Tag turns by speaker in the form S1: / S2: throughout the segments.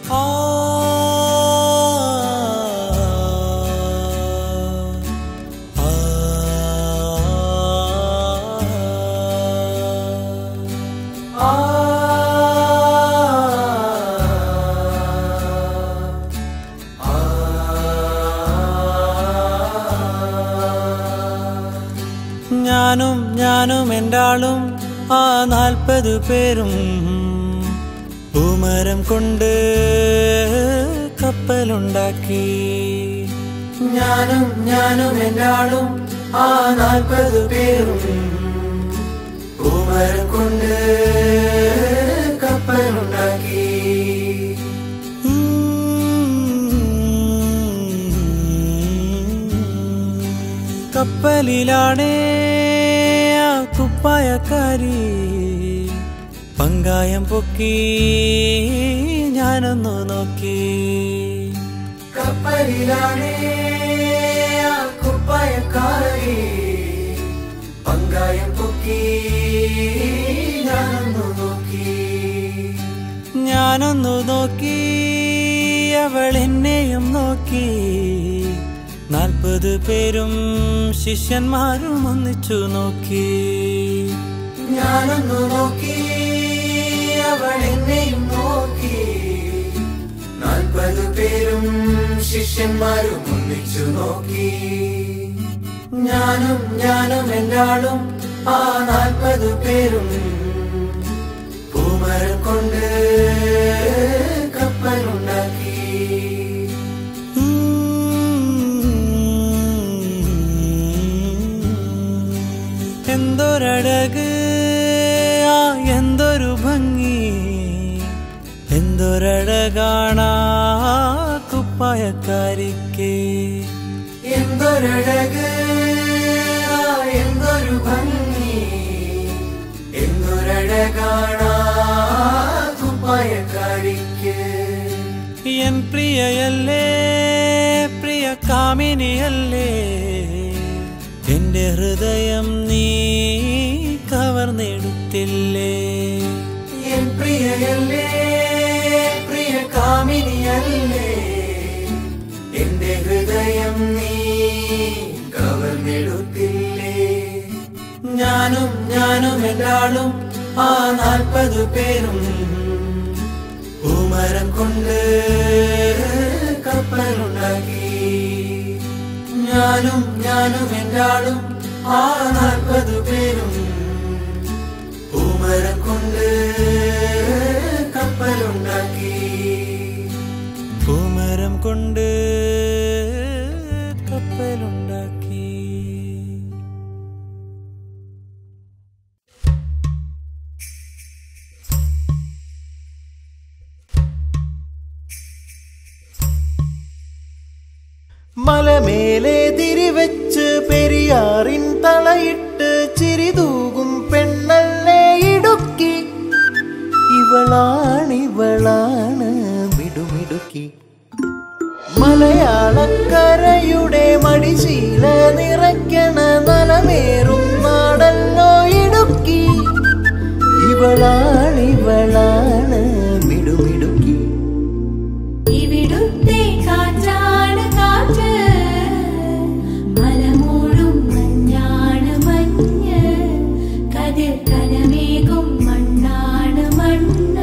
S1: ഞാനും ഞാനും എൻ്റെ ആ നാൽപ്പത് പേരും പൂമരം കൊണ്ട് കപ്പലുണ്ടാക്കി ഞാനും ഞാനും എൻ്റെ ആ നാൽപ്പത് പേരും പൂമരം കൊണ്ട് കപ്പലുണ്ടാക്കി കപ്പലിലാണേ ആ കുപ്പായക്കാരി പങ്കായം പൊക്കി ഞാനൊന്നു നോക്കി കപ്പലിലാണേ ആ കുപ്പായക്കാരി പങ്കായം പൊക്കി ഞാനൊന്നു നോക്കി ഞാനൊന്നു നോക്കി അവൾ എന്നെയും നോക്കി നാൽപ്പത് പേരും ശിഷ്യന്മാരും ഒന്നിച്ചു നോക്കി ഞാനൊന്നു നോക്കി അവൾ എന്നെയും നോക്കി നാൽപ്പത് പേരും ശിഷ്യന്മാരും ഒന്നിച്ചു നോക്കി ഞാനും ഞാനും എല്ലാളും ആ നാൽപ്പത് പേരും പൂമരം കൊണ്ട് കപ്പലുണ്ടാക്കി എന്തൊരഴക് ആ എന്തൊരു ഭംഗി എന്തൊരഴകാണാ കുപ്പായക്കാരിക്ക് എന്തൊരഴക് ആ എന്തൊരു ഭംഗി എന്തൊരഴകാണാ കുപ്പായക്കാരിക്ക് എൻ പ്രിയയല്ലേ പ്രിയ കാമിനിയല്ലേ എന്റെ ഹൃദയം നീ കവർന്നെടുത്തില്ലേ എൻ പ്രിയയല്ലേ പ്രിയ കാമിനിയല്ലേ എന്റെ ഹൃദയം നീ കവർന്നെടുത്തില്ലേ ഞാനും ഞാനും എല്ലാളും ആ നാൽപ്പത് പേരും പൂമരം കൊണ്ട് കപ്പലുണ്ടാക്കി ഞാനും ഞാനും എല്ലാളും ആ നാൽപ്പത് പേരും പൂമരം കൊണ്ട് കപ്പലുണ്ടാക്കി പൂമരം കൊണ്ട് കപ്പലുണ്ടാക്കി
S2: മലമേലെ തിരിവെച്ച് പെരിയാറിൻ തളയിട്ട് ചിരിതൂകും പെണ്ണല്ലേ ഇടുക്കി ഇവളാണിവളാണ് മിടുമിടുക്കി മലയാളക്കരയുടെ മടിശീല നിറയ്ക്കണ നലമേറും നാടല്ലോ ഇടുക്കി ഇവളാണിവളാണ് മിടുമിടുക്കി
S3: ഇവിടുത്തെ കാറ്റാണ് കാറ്റ് മലമൂടും മഞ്ഞാണ് മഞ്ഞ് കതിർ കലമേകും മണ്ണാണ് മണ്ണ്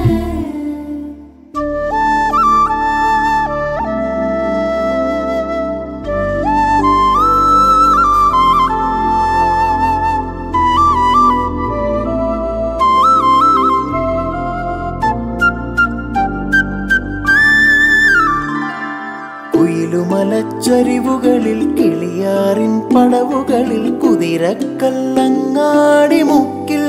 S2: കുയിലുമലച്ചരിവുകളിൽ കിളിയാറിൻ പടവുകളിൽ കുതിരക്കല്ലങ്ങാടി മുക്കിൽ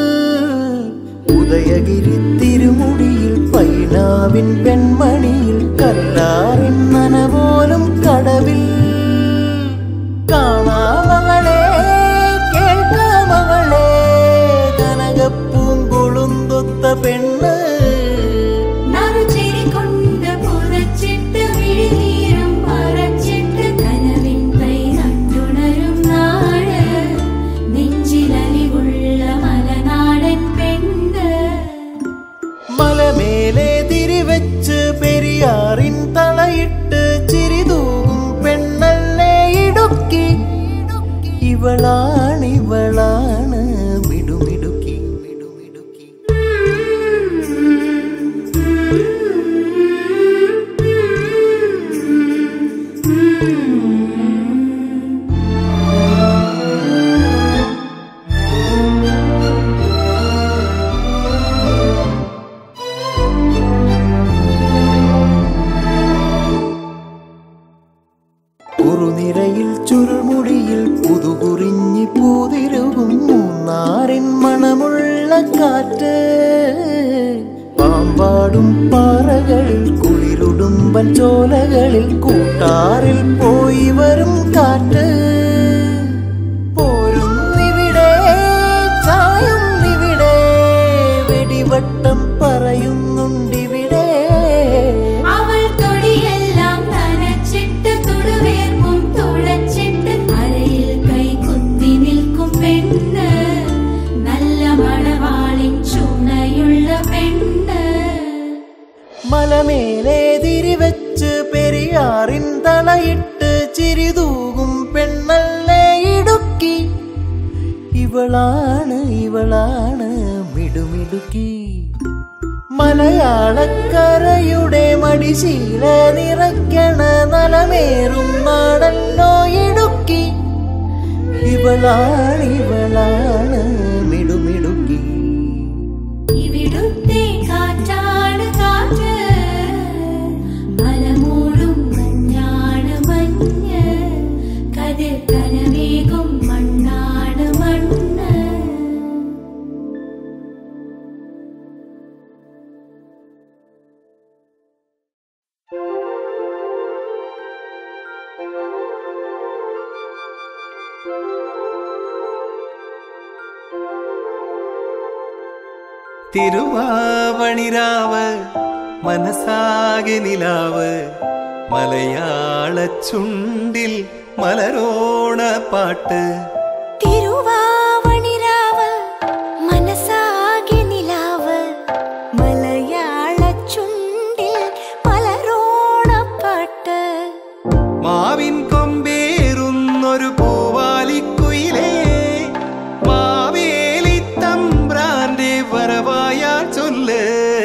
S2: ഉദയഗിരി തിരുമുടിയിൽ പൈനാവിൻ പെൺമണിയിൽ കല്ലാറിൻ നനപോലും കടവിൽ കാണാമകളെ കേൾക്കാമകളെ കനകപ്പൂങ്കുളുന്തൊത്ത പെണ്ണ്
S3: നറുചിരി കൊണ്ട് പുതച്ചിട്ട് വിഴിനീരും മറച്ചിട്ട് കനവിൻ കൈ നട്ടുണരും നാട് നെഞ്ചിലലിവുള്ള മലനാടൻ പെണ്ണ്
S2: മലമേലെ തിരിവെച്ച് പെരിയ ഇവളാണിവളാണ് മിടുമിടുക്കി മിടുമിടുക്കി കുറുനിരയിൽ ചുരുൾമുടിയിൽ പുതുകുറിഞ്ഞി പൂതിരുകും മൂന്നാറിൻ മണമുള്ള കാറ്റ് പാമ്പാടും പാറകളിൽ കുളിരുടുമ്പൻ ചോലകളിൽ കൂട്ടാറിൽ പോയി വരും കാറ്റ് പോരുന്നിവിടെ ചായുന്നിവിടെ വെടിവട്ടം പറയുന്നുണ്ടിവിടെ
S3: അവൾ തൊടിയെല്ലാം നനച്ചിട്ട് തുടുവേർപ്പും തുളച്ചിട്ട് അരയിൽ കൈ കുത്തി നിൽക്കും പെണ്ണ് നല്ല മണവാളിൻ ചുണയുള്ള പെണ്ണ്
S2: മലമേലെ തിരിവെച്ച് പെരിയാറിൻ തളയിട്ട് ചിരിതൂകും പെണ്ണല്ലേ ഇടുക്കി ഇവളാണ് ഇവളാണ് മിടുമിടുക്കി മലയാളക്കരയുടെ മടിശീല നിറയ്ക്കണ നലമേറും നാടല്ലോ ഇടുക്കി ഇവളാണ് ഇവളാണ് മിടുമിടുക്കി
S3: ഇവിടുത്തെ കാറ്റാണ് കാറ്റ് മലമൂടും മഞ്ഞാണ് മഞ്ഞ് കതിർ കനവേകും മണ്ണാണ് മണ്ണ്
S2: തിരുവാവണിരാവ് മനസ്സാകെ നിലാവ് മലയാള ചുണ്ടിൽ മലരോണ പാട്ട്
S4: തിരുവാവണിരാവ് മനസ്സാകെ നിലാവ് മലയാള ചുണ്ടിൽ മലരോണപ്പാട്ട്
S2: മാവിൻ കൊമ്പേറുന്നൊരു പൂവാലിക്കുയിലേ മാവേലി തമ്പ്രാന്റെ വരവായാ ചൊല്ല്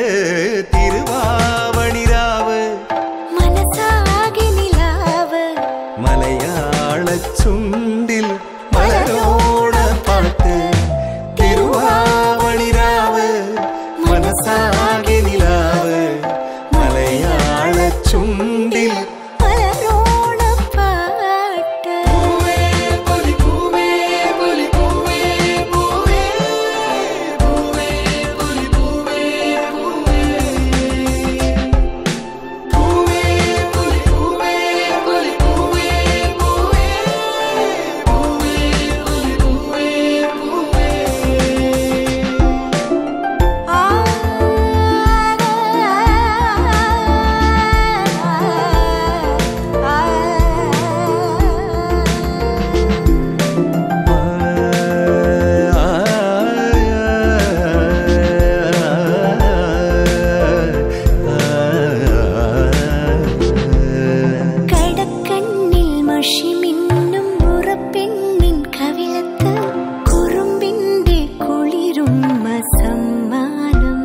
S2: തിരുവാവണിരാവ്
S4: മനസ്സാകെ നിലാവ്
S2: മലയാള ചുണ്ടിൽ മലരോണ പാട്ട് തിരുവാവണിരാവ് മനസ്സാകെ നിലാവ് മലയാള ചുണ്ടിൽ
S4: മലരോണപ്പാട്ട് ആ കടക്കണ്ണിൽ മഷിമിന്നും ഉറപ്പെണ്ണിൻ കവിളത്ത് കുറുമ്പിന്റെ കുളിരും സമ്മാനം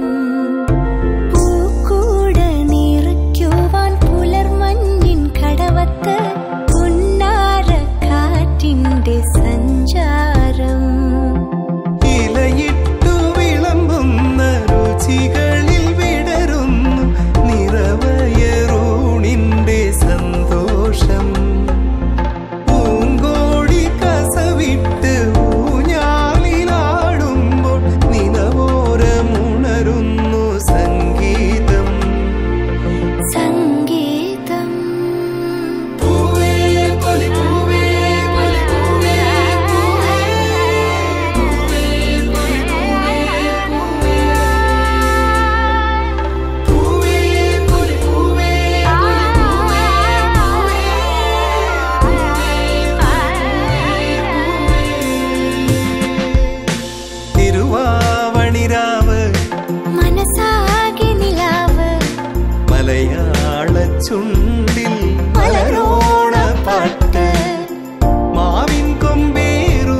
S4: പൂക്കൂട നിറയ്ക്കുവാൻ പുലർമഞ്ഞിൻ കടവത്ത് പുന്നാര കാറ്റിന്റെ സഞ്ചാരം
S2: ഇലയിട്ടു വിളമ്പുന്ന രുചികളിൽ വിടരുന്നു നിറവയറൂണിന്റെ സന്തോഷം പൂങ്കോടി കസവിട്ട് ഊഞ്ഞാലിലാടുമ്പോൾ നിലവോരമുണരുന്നു സംഗീതം
S4: സംഗീതം
S2: പൂവേ പൊലി പൂവേ പൊലി പൂവേ പൂവേ പൊലി പൂവേ തിരുവാവണിരാവ്
S4: മനസ്സാകെ നിലാവ്
S2: മലയാള ചുണ്ടിൽ മലരോണ പാട്ട് മാവിൻ കൊമ്പേറുന്നൊരു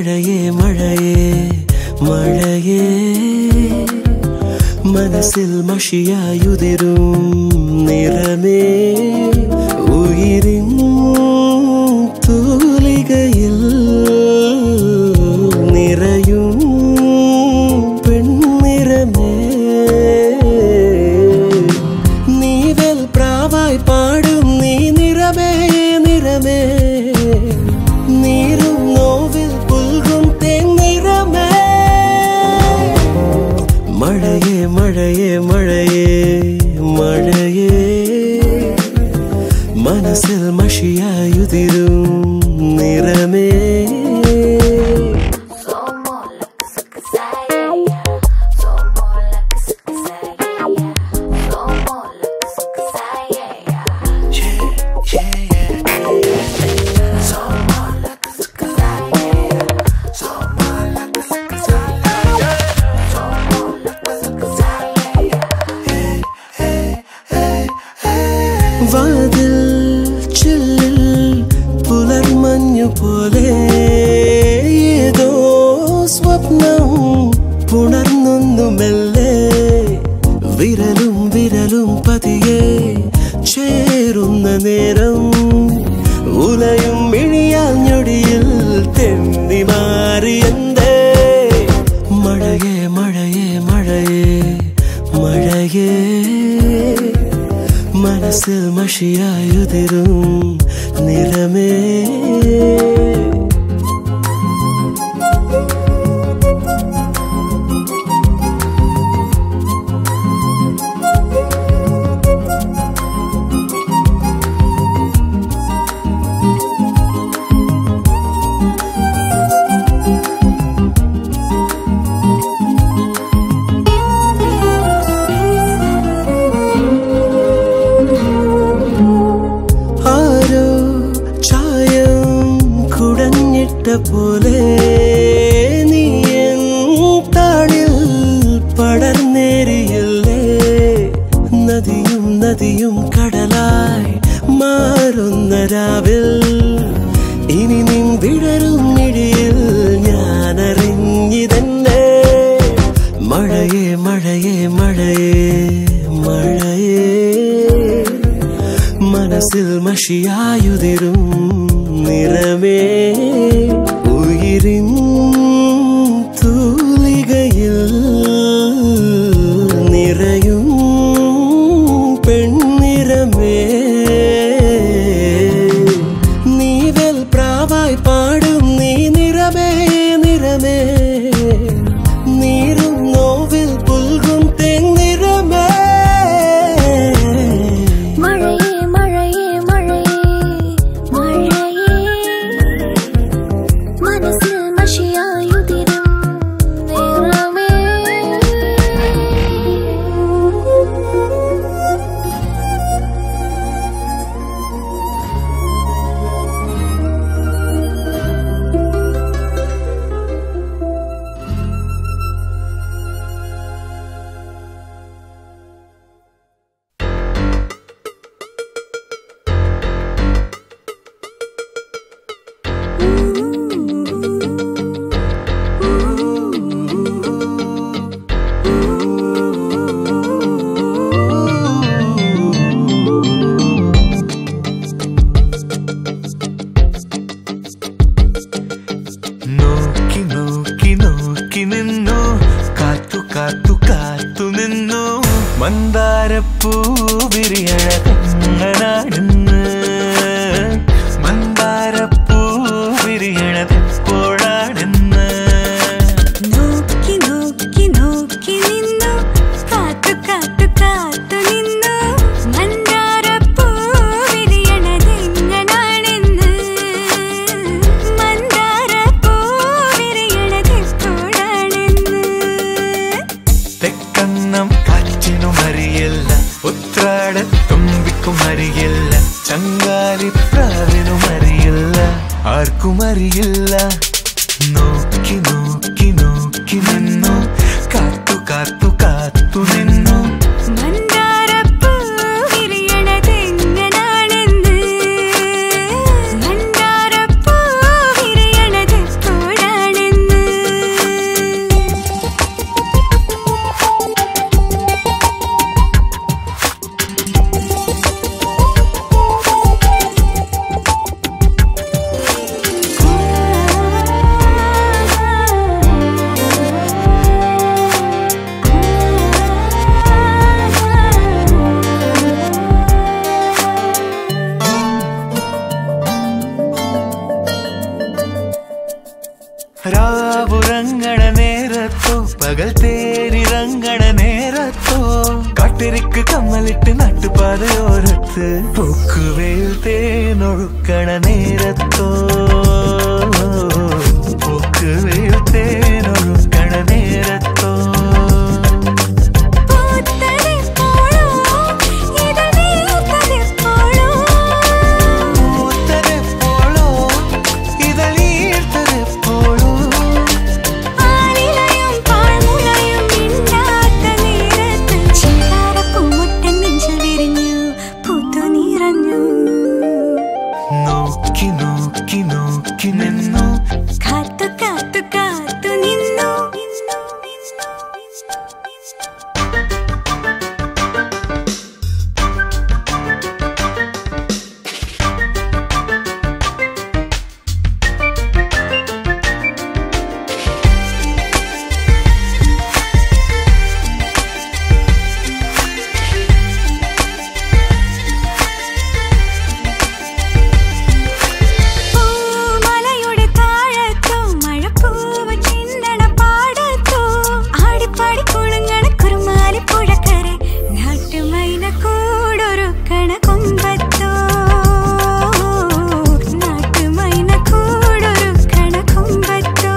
S2: മഴയേ മഴയേ മഴയേ മനസ്സിൽ മഷിയായുതിരും നിറമേ ഉയിരിൻ തൂലികയിൽ നിറയും പെൺനിറമേ നീവൽ പ്രാവായി പാടും നീ നിറമേ നിറമേ നീരും നോവിൽ പുൽകും തേൻ നിറമേ മഴയേ മഴയേ മഴയേ മഴയേ മനസ്സിൽ മഷിയായുതിരും നിറമേ വാതിൽ ചില്ലിൽ പുലർമഞ്ഞു പോലെ ഏതോ സ്വപ്നം പുണർന്നൊന്നു മെല്ലെ വിരലും വിരലും പതിയെ ചേരുന്ന നേരം ഉലയും മിഴിയാൽ ഞൊടിയിൽ തെന്നി മാറിയെന്തേ മഴയേ മഴയേ മഴയേ മഴയേ മനസ്സിൽ മഷിയായുതിരും നിറമേ ആരോ ചായം കുടഞ്ഞിട്ട പോലെ നീ എൻ താളിൽ പടർന്നേറിയല്ലേ നദിയും നദിയും കടലായി മാറുന്ന രാവിൽ ഇനി നിൻ വിടരും മിഴിയിൽ ഞാൻ അറിഞ്ഞിതന്നെ മഴയേ മഴയേ മഴയേ മഴയേ മനസ്സിൽ മഷിയായുതിരും നിറമേ ഉയിരിൻ തൂലികയിൽ നിറയും പെൺനിറമേ നീവൽ പ്രാവായി പാടും നീ നിറമേ നിറമേ നീരും നോവിൽ പുൽകും തെങ്ങിറമേ
S4: മഴയേ മഴയേ മഴയേ മഴയേ മനസ്സിൽ മഷിയായുതിരും നിറമേ
S2: നോക്കി നോക്കി നോക്കി നിന്നു കാത്തു കാത്തു കാത്തു നിന്നു മന്ദാരപ്പൂ വിരിയണതെങ്ങനാണെന്ന് മന്ദാരപ്പൂ വിരിയണതെപ്പോഴാണെന്ന്
S4: നോക്കി നോക്കി നോക്കി നിന്നു കാത്തു കാത്തു കാത്തു നിന്നു മന്ദാരപ്പൂ വിരിയണതെങ്ങനാണെന്ന് മന്ദാരപ്പൂ വിരിയണതെപ്പോഴാണെന്ന്
S2: തെക്കന്നം കാറ്റിനും അറിയില്ല ഉത്രാട തുമ്പിക്കും അറിയില്ല ചങ്കാലിപ്രാവിനും അറിയില്ല ആർക്കും അറിയില്ല നോക്കി നോക്കി നോക്കി നിന്നു കാത്തു കാത്തു കാത്തു നിന്നു
S4: മന്ദാരപ്പൂ വിരിയണതെങ്ങനാണെന്ന് മന്ദാരപ്പൂ വിരിയണതെപ്പോഴാണെന്ന്
S2: കൂട്ടിരിക്ക് കമ്മലിട്ട് നട്ടുപാതയോരത്ത് പൊക്കുവേൽ തേനൊഴുക്കണ നേരത്തോ പൊക്കുവേൽ തേനൊഴുക്കണ നേരത്തോ
S4: പൂത്തതെപ്പോഴോ ഇത് നീർത്തതെപ്പോഴോ
S2: പൂത്തതെപ്പോഴോ ഇതളീർത്തതെപ്പോഴോ
S4: ആലിലയും പാഴ്മുളയും മിണ്ടാത്ത നേരത്ത് ചിങ്കാരപ്പൂമുട്ടൻ നെഞ്ചിൽ വിരിഞ്ഞു പൂത്തു നിറഞ്ഞു
S2: നോക്കി നോക്കി നോക്കി നിന്നു
S4: കാത്തു കാത്തു കാത്തു നിന്നു പൂമലയുടെ താഴത്തോ മഴപ്പൂവ് ചിന്തണ പാടത്തോ ആടിപ്പാടി കുളുങ്ങണ കുറുമാലി പുഴക്കരെ നാട്ടുമൈന കൂടൊരുക്കണ കൊമ്പത്തോ നാട്ടുമൈന കൂടൊരുക്കണ കൊമ്പത്തോ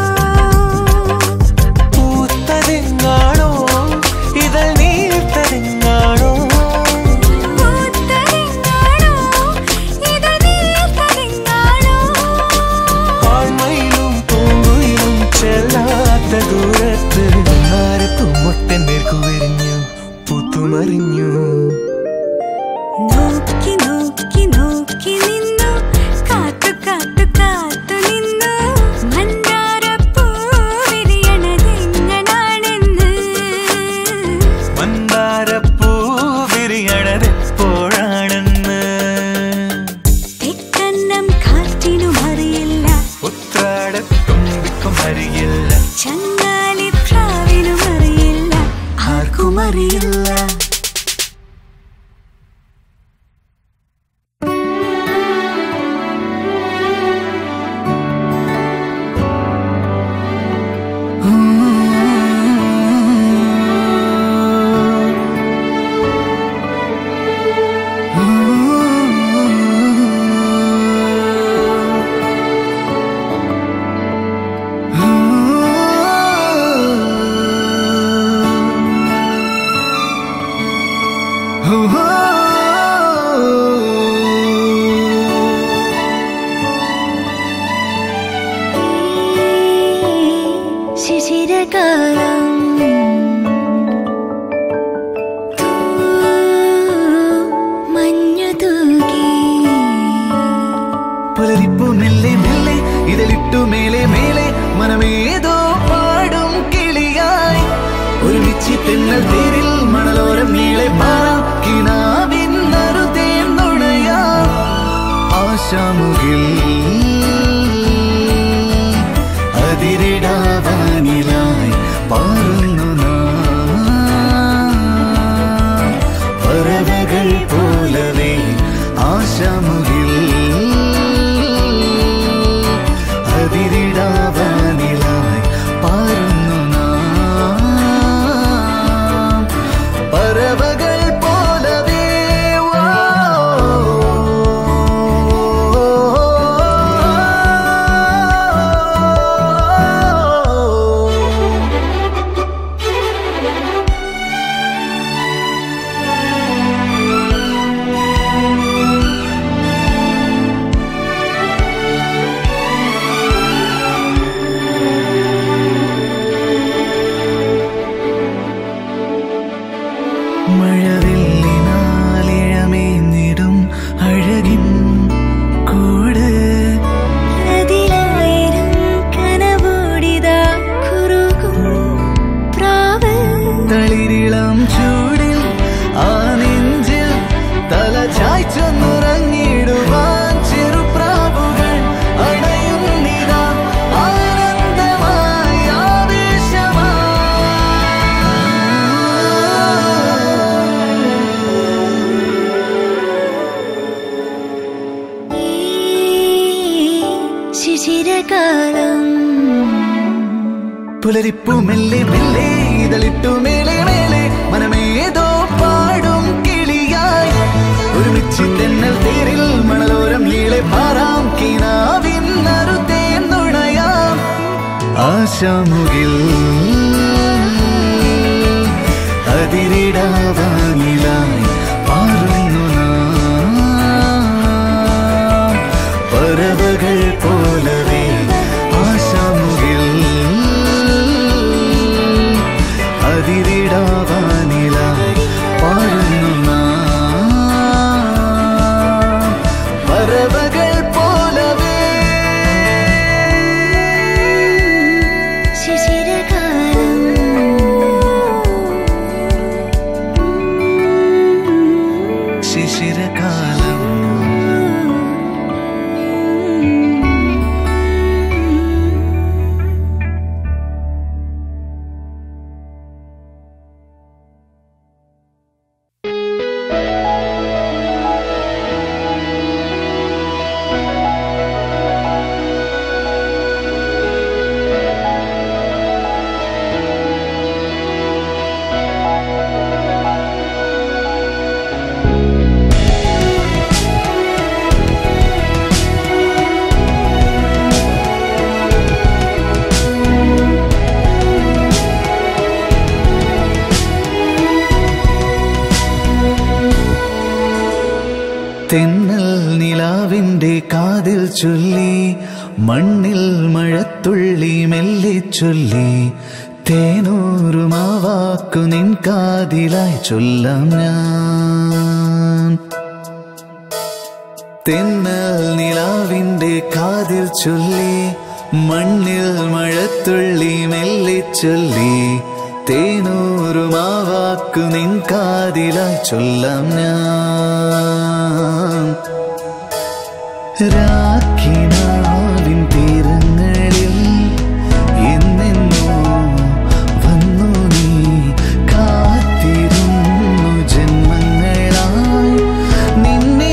S2: പൂത്തതെങ്ങാണോ ഇതൾ നീർത്തതെങ്ങാണോ
S4: പൂത്തതെങ്ങാണോ ഇത് നീർത്തതെങ്ങാണോ
S2: ആൺമയിലും പൂങ്കുയിലും ചെല്ലാത്ത ദൂരത്ത് നാരത്തുമൊട്ടൻ നേർക്കുവരിഞ്ഞു പൂത്തുമറിഞ്ഞു
S4: നോക്കി നോക്കി നോക്കി നിന്നു കാത്തു കാത്തു കാത്തു നിന്നു മന്ദാരപ്പൂ വിരിയണതെങ്ങനാണെന്ന്
S2: മന്ദാരപ്പൂ വിരിയണതെപ്പോഴാണെന്ന്
S4: തെക്കന്നം കാറ്റിനും അറിയില്ല
S2: ഉത്രാടത്തുമ്പിക്കും അറിയില്ല
S4: ചങ്ങാലി പ്രാവിനും അറിയില്ല
S2: ആർക്കും അറിയില്ല
S4: ശിശിരകാലം മഞ്ഞു തൂകി
S2: പുലരിപ്പു മെല്ലെ മെല്ലെ ഇതിലിട്ടു മേലെ മേലെ മനമേതോ പാടും കിളിയായി ഒരുമിച്ച് തെന്നൽ തേരിൽ മണലോരം നീളെ പാറാം കിനാവിൻ നറുതേൻ നുണയാം ആശാമുകിൽ അതിരിടാവാനിലായി പാറുന്നു നാം. പറവകൾ പോലവേ ആശാമുകിൽ അതിരിടാവാനിലായി പാറുന്നു നാം. പറവകൾ പോലവേ ഓ മഴവില്ലിനാലിഴമേഞ്ഞിടും അഴകിൻ കൂട്
S4: അതിലായിരം കനവോടിതാ കുറുകും പ്രാവ്
S2: തളിരിളം ചൂടിൽ ആ നെഞ്ചിൽ തല ചായ്ച്ചൊന്നുറങ്ങിടുവാൻ ചെറുപ്രാവുകൾ അണയുന്നിതാ ആനന്ദമായി
S4: ശിശിരകാലം
S2: പുലരിപ്പു മെല്ലെ മെല്ലെ ഇതളിട്ടു മേലെ മേലെ മനമേതോ പാട ചിന്തന്നൽ തേരിൽ മണലോരം നീളെ പാറാം കിനാവിന്നറുതേൻ നുണയാം ആശാമുകിൽ അതിരിടാവാനിലായി പാറുന്നു നാം പറവകൾ പോലവേ ആശാമുകിൽ അതിരിടാവാനിലായി പാടുന്നു നാം പറവകൾ പോലവേ
S4: ശിശിരകാലം
S2: ശിശിരകാലം തെന്നൽ നിലാവിന്റെ കാതിൽ ചൊല്ലി മണ്ണിൽ മഴത്തുള്ളി മെല്ലെ ചൊല്ലി തേനൂറുമാവാക്കു നിൻ കാതിലായി ചൊല്ലാം ഞാൻ തെന്നൽ നിലാവിന്റെ കാതിൽ ചൊല്ലി മണ്ണിൽ മഴത്തുള്ളി മെല്ലെ ചൊല്ലി തേനൂറുമാവാക്കു നിൻ കാതിലായി ചൊല്ലാം ഞാൻ രാഖിനാവിൻ തീരങ്ങളിൽ എന്നെന്നോ വന്നു നീ കാത്തിരുന്നു ജന്മങ്ങളായി നിന്നെ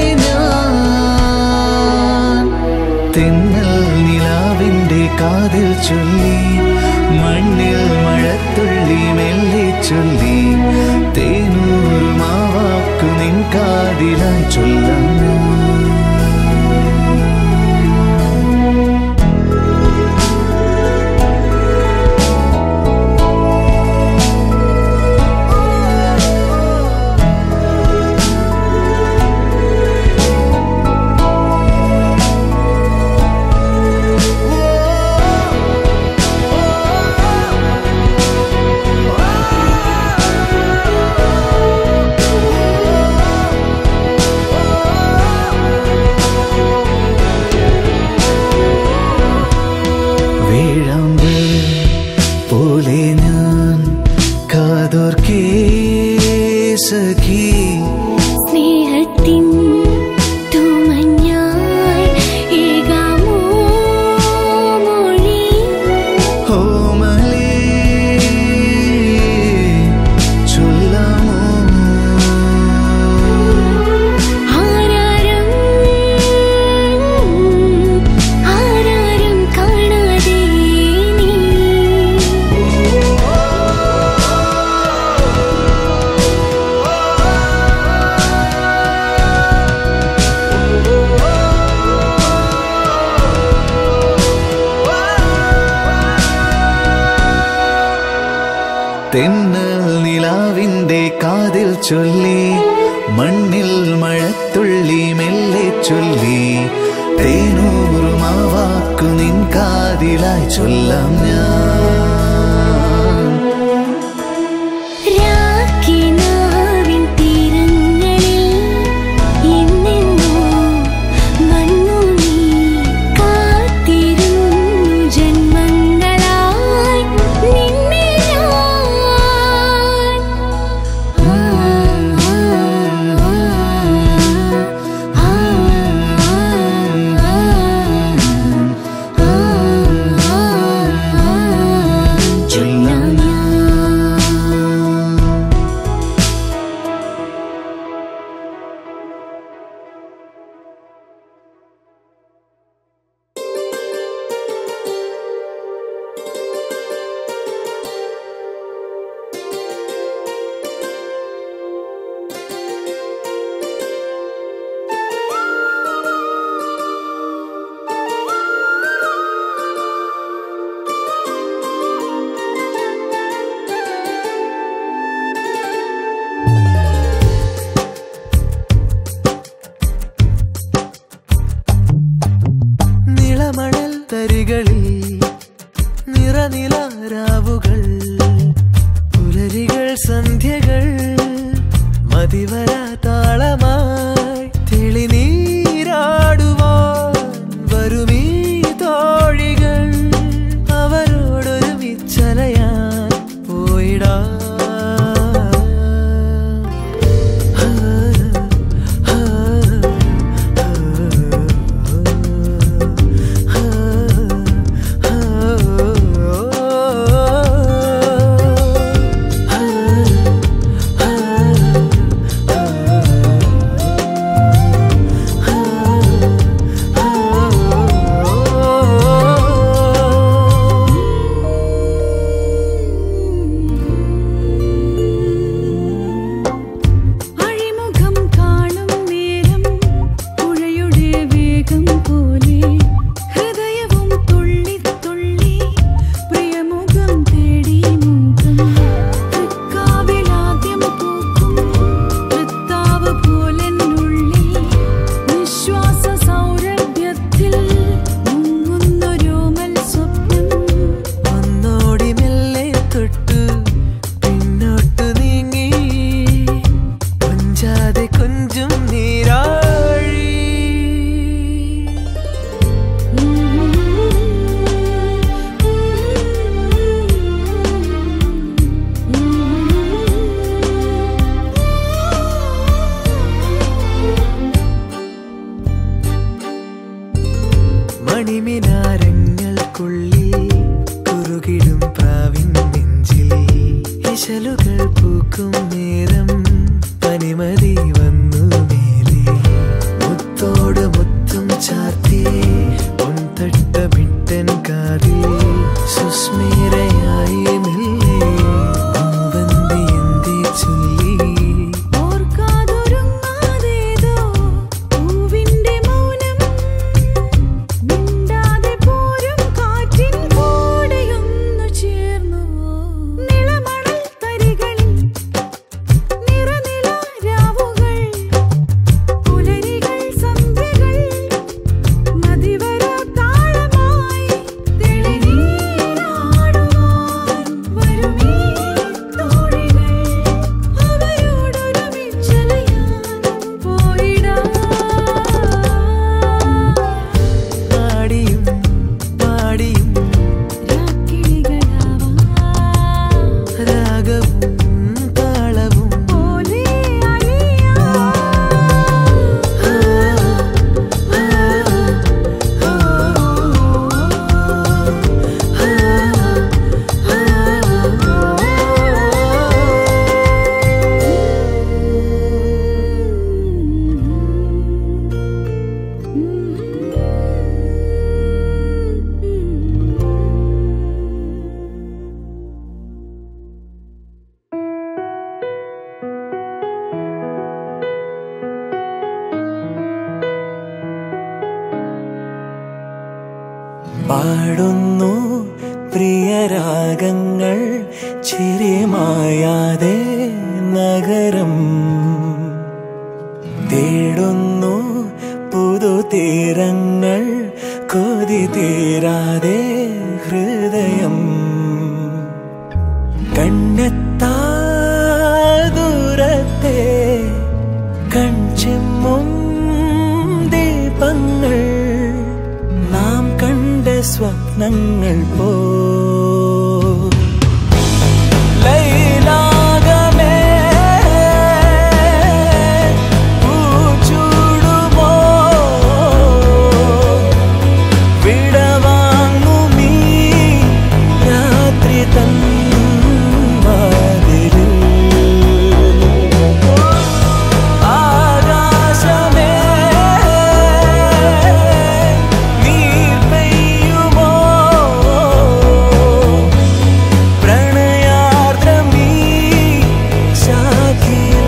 S2: ഞാൻ തെന്നൽ നിലാവിന്റെ കാതിൽ ചൊല്ലി മണ്ണിൽ മഴത്തുള്ളി മെല്ലെ ചൊല്ലി തേനൂറുമാവാക്കു നിൻ കാതിലായി ചൊല്ലാം ഞാൻ. വേഴാമ്പൽ പോലെ ഞാൻ കാതോർക്കേ സഖി
S4: സ്നേഹത്തിൻ തൂമഞ്ഞായി ഏകാമോ മൊഴി
S2: ഓമലേ ചൊല്ലാമോ
S4: ആരാരും ആരാരും കാണാതെ നീ
S2: തെന്നൽ നിലാവിന്റെ കാതിൽ ചൊല്ലി മണ്ണിൽ മഴത്തുള്ളി മെല്ലെ ചൊല്ലി തേനൂറുമാവാക്കു നിൻ കാതിലായി ചൊല്ലാം ഞാൻ
S4: രാക്കിനാവിൻ തീരങ്ങളിൽ എന്നെന്നോ വന്നു നീ കാത്തിരുന്നു ജന്മങ്ങളായി നിന്നെ ഞാൻ ആ ആ ആ ആ
S2: മണിമിനാരങ്ങൾക്കുള്ളിൽ കുറുകിടും പ്രാവിൻ നെഞ്ചിൽ ഇശലുകൾ പൂക്കും നേരം പനിമതി വന്നു മേലെ മുത്തോട് മുത്തും ചാർത്തി പൊൻതട്ടമിട്ടൻ കാതിൽ സുസ്മേരയായി മെല്ലെ മൂവന്തി എന്തേ ചൊല്ലി
S4: ഓർക്കാതൊരുങ്ങാതേതോ പൂവിന്റെ മൗനം മിണ്ടാതെ പോരും കാറ്റിൻ കൂടെയൊന്നു ചേർന്നുവോ നിളമണൽ തരികളിൽ നിറനില രാവുകൾ പുലരികൾ സന്ധ്യകൾ മതിവരാ താളമായി തെളിനീരാടുവാൻ വരുമീ തോഴികൾ അവരോടൊരുമിച്ചലയാൻ പോയിടാം
S2: പാടിയും പാടിയും
S4: രാക്കിളികളാവാം
S2: രാഗവും താളവും
S4: പോലെ അലിയാം
S2: പാടുന്നു പ്രിയരാഗങ്ങൾ ചിരിമായാതെ നഗരം തേടുന്നു പുതുതീരങ്ങൾ കൊതി തീരാതെ ഹൃദയം കണ്ണെത്താ ദൂരത്തെ കൺചിമ്മും ദീപങ്ങൾ നാം കണ്ട സ്വപ്നങ്ങൾ പോ ലൈലാകമേ പൂച്ചൂടുമോ വിടവാങ്ങുമീ രാത്രി തൻ വാതിലിൽ ആകാശമേ നീർ പെയ്യുമോ പ്രണയാർദ്രമീ ശാഖിയിൽ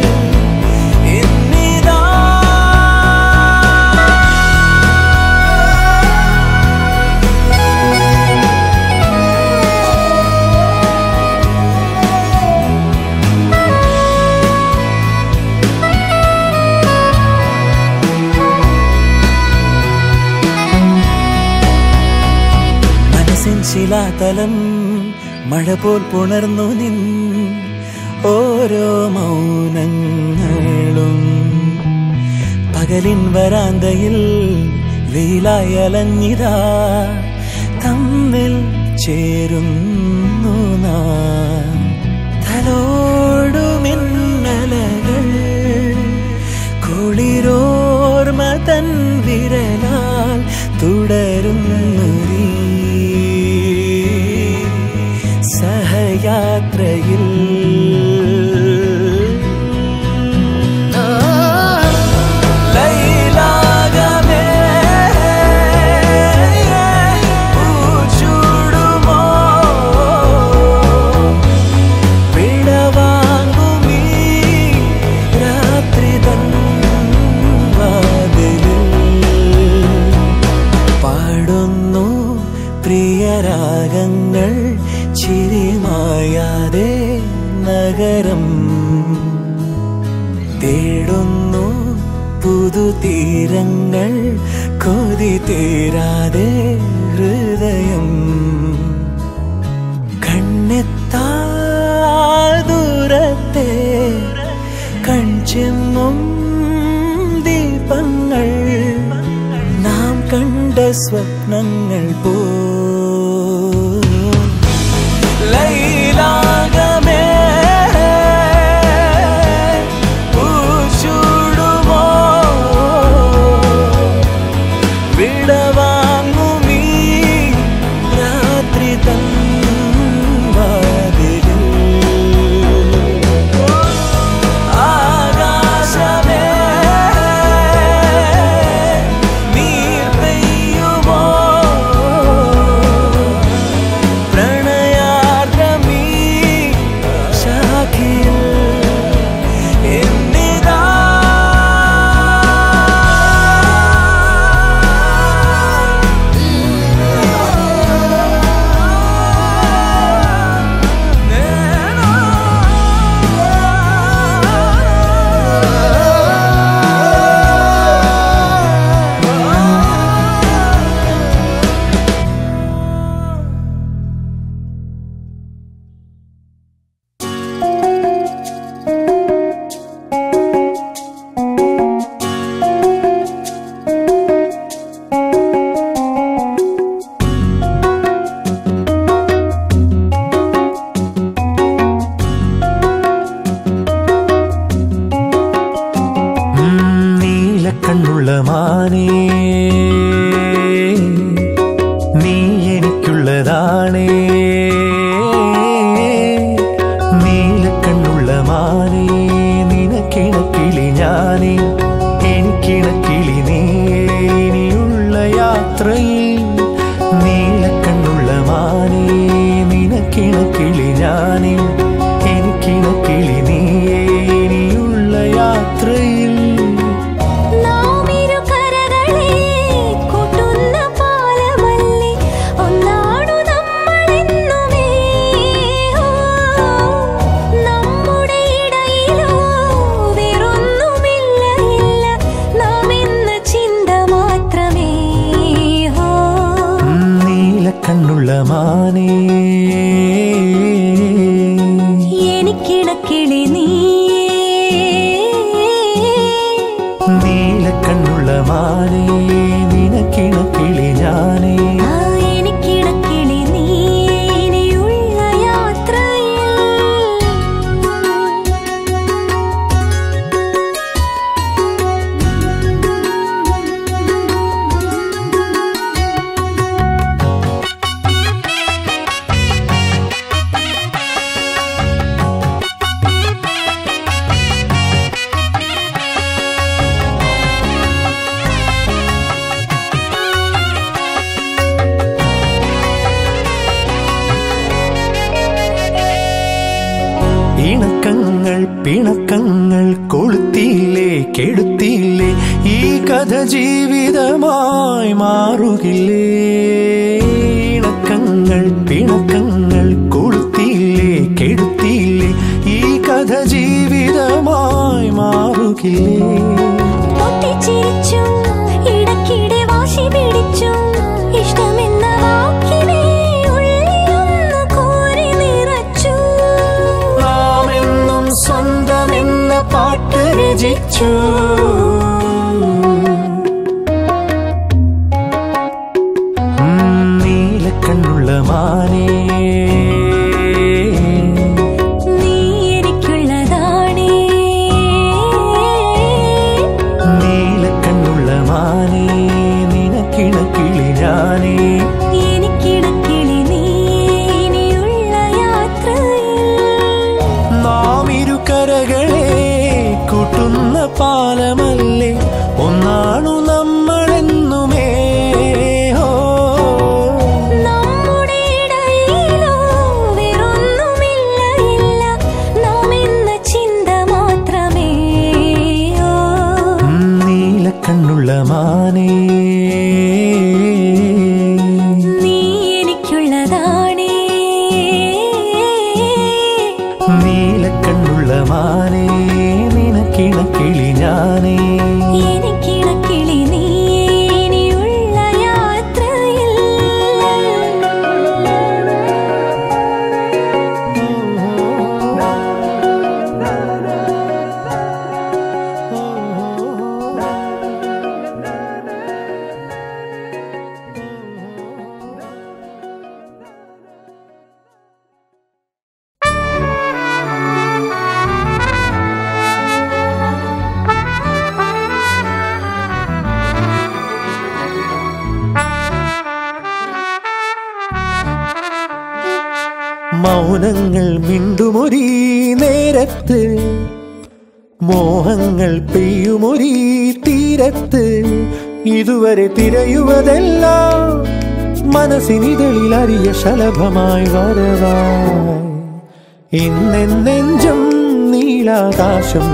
S2: എന്നിതാ മനസ്സിൻ ശിലാതലം മഴ പോൽ പുണർന്നു നിൻ ഓരോ മൗനങ്ങളും പകലിൻ വരാന്തയിൽ വെയിലായി അലഞ്ഞിതാ തമ്മിൽ ചേരുന്നു നാം തലോടുമിന്നലകൾ കുളിരോർമ തൻ വിരലാൽ തുടരുന്നു നീ സഹയാത്രയിൽ ലൈലാകമേ പൂച്ചൂടുമോ വിടവാങ്ങുമീ രാത്രി തൻ വാതിലിൽ പാടുന്നു പ്രിയരാഗങ്ങൾ ചിരിമായാതെ നഗരം തേടുന്നു പുതുതീരങ്ങൾ കൊതി തീരാതെ ഹൃദയം കണ്ണെത്താ ദൂരത്തെ കൺചെമ്മും ദീപങ്ങൾ നാം കണ്ട സ്വപ്നങ്ങൾ പോ ലൈലാകമേ പൂച്ചൂടുമോ വിടവാങ്ങുമീ നീ എനിക്കുള്ളതാണേ നീലക്കണ്ണുള്ള മാനേ നിനക്കിണക്കിളി ഞാനേ എനിക്കിണക്കിളി നീ ഇനിയുള്ള യാത്രയിൽ നീലക്കണ്ണുള്ള മാനേ നിനക്കിണക്കിളി ഞാനേ എനിക്കിണക്കിളി നീ ഇനിയുള്ള യാത്രയിൽ
S3: നാമിരു കരകളെ കൂട്ടുന്ന പാലമല്ലേ ഒന്നാണു നമ്മളെന്നുമേ ഓ, നമ്മുടെ ഇടയിലോ വേറൊന്നുമില്ല ഇല്ല നാം എന്ന ചിന്ത മാത്രമേ ഓ
S2: നീലക്കണ്ണുള്ള മാനേ
S3: എനിക്കിടക്കിളി നീ
S2: നീലക്കണ്ണുള്ള മാനേ നിനക്കിണക്കിളി ഞാനേ
S3: ആ എനിക്കിടക്കിളി നീ ഇനിയുള്ള യാത്രയിൽ
S2: ഇണക്കങ്ങൾ പിണക്കങ്ങൾ കൊളുത്തിയില്ലേ കെടുത്തിയില്ലേ ഈ കഥ ജീവിതമായി മാറുകില്ലേ ഇണക്കങ്ങൾ പിണക്കങ്ങൾ കൊളുത്തിയില്ലേ കെടുത്തിയില്ലേ ഈ കഥ ജീവിതമായി മാറുകില്ലേ
S3: പൊട്ടിച്ചിരിച്ചും ഇടയ്ക്കിടെ വാശി പിടിച്ചും ഇഷ്ടമെന്ന വാക്കിനെ ഉള്ളിലൊന്ന് കോരി നിറച്ചു
S2: നാം എന്നും സ്വന്തമെന്ന പാട്ട് രചിച്ചു ഉം, നീലക്കണ്ണുള്ള മാനേ
S3: നീ എനിക്കുള്ളതാണേ
S2: നീലക്കണ്ണുള്ള മാനേ നിനക്കിണക്കിളി ഞാനേ
S3: എനിക്കിടക്കിളി നീ ഇനിയുള്ള യാത്രയിൽ
S2: നാം ഇരുകരകളെ കൂട്ടുന്ന പാലമല്ലേ ഒന്നാണു നമ്മളെന്നുമേ ഹോ
S3: നമ്മുടെ ഇടയിലോ വേറൊന്നുമില്ല ഇല്ല നാം എന്ന ചിന്ത മാത്രമേ ഓ
S2: ഉം, നീലക്കണ്ണുള്ള മാനേ
S3: നീ എനിക്കുള്ളതാണേ
S2: നീലക്കണ്ണുള്ള മാനേ നിനക്കിണക്കിളി ഞാനേ
S3: എനിക്കിടക്കിളി നീ ഇനിയുള്ള യാത്രയിൽ
S2: മൗനങ്ങൾ മിണ്ടുമൊരീ നേരത്ത് മോഹങ്ങൾ പെയ്യുമൊരീ തീരത്ത് ഇതുവരെ തിരയുവതെല്ലാം മനസ്സിനിതളിൽ അറിയ ശലഭമായി വരവായി ഇന്നെന്നെഞ്ചും നീലാകാശം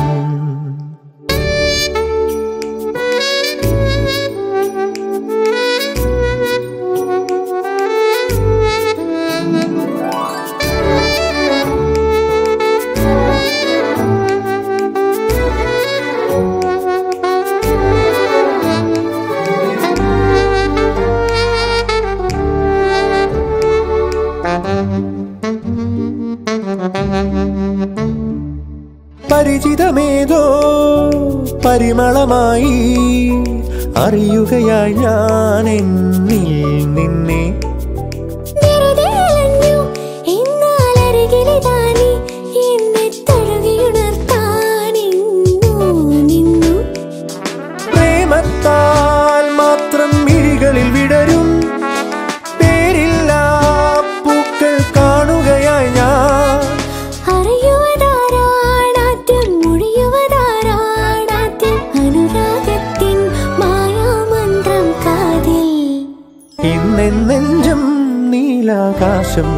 S2: പരിചിതമേതോ പരിമളമായി അറിയുകയായി ഞാൻ എന്നിൽ നിന്നെ
S3: വെറുതെ അലഞ്ഞു എന്നാൽ അരികിലിതാ നീ എന്നെ തഴുകിയുണർത്താൻ ഇന്നു നിന്നു
S2: പ്രേമത്താൽ ഇന്നെഞ്ചും നീലാകാശം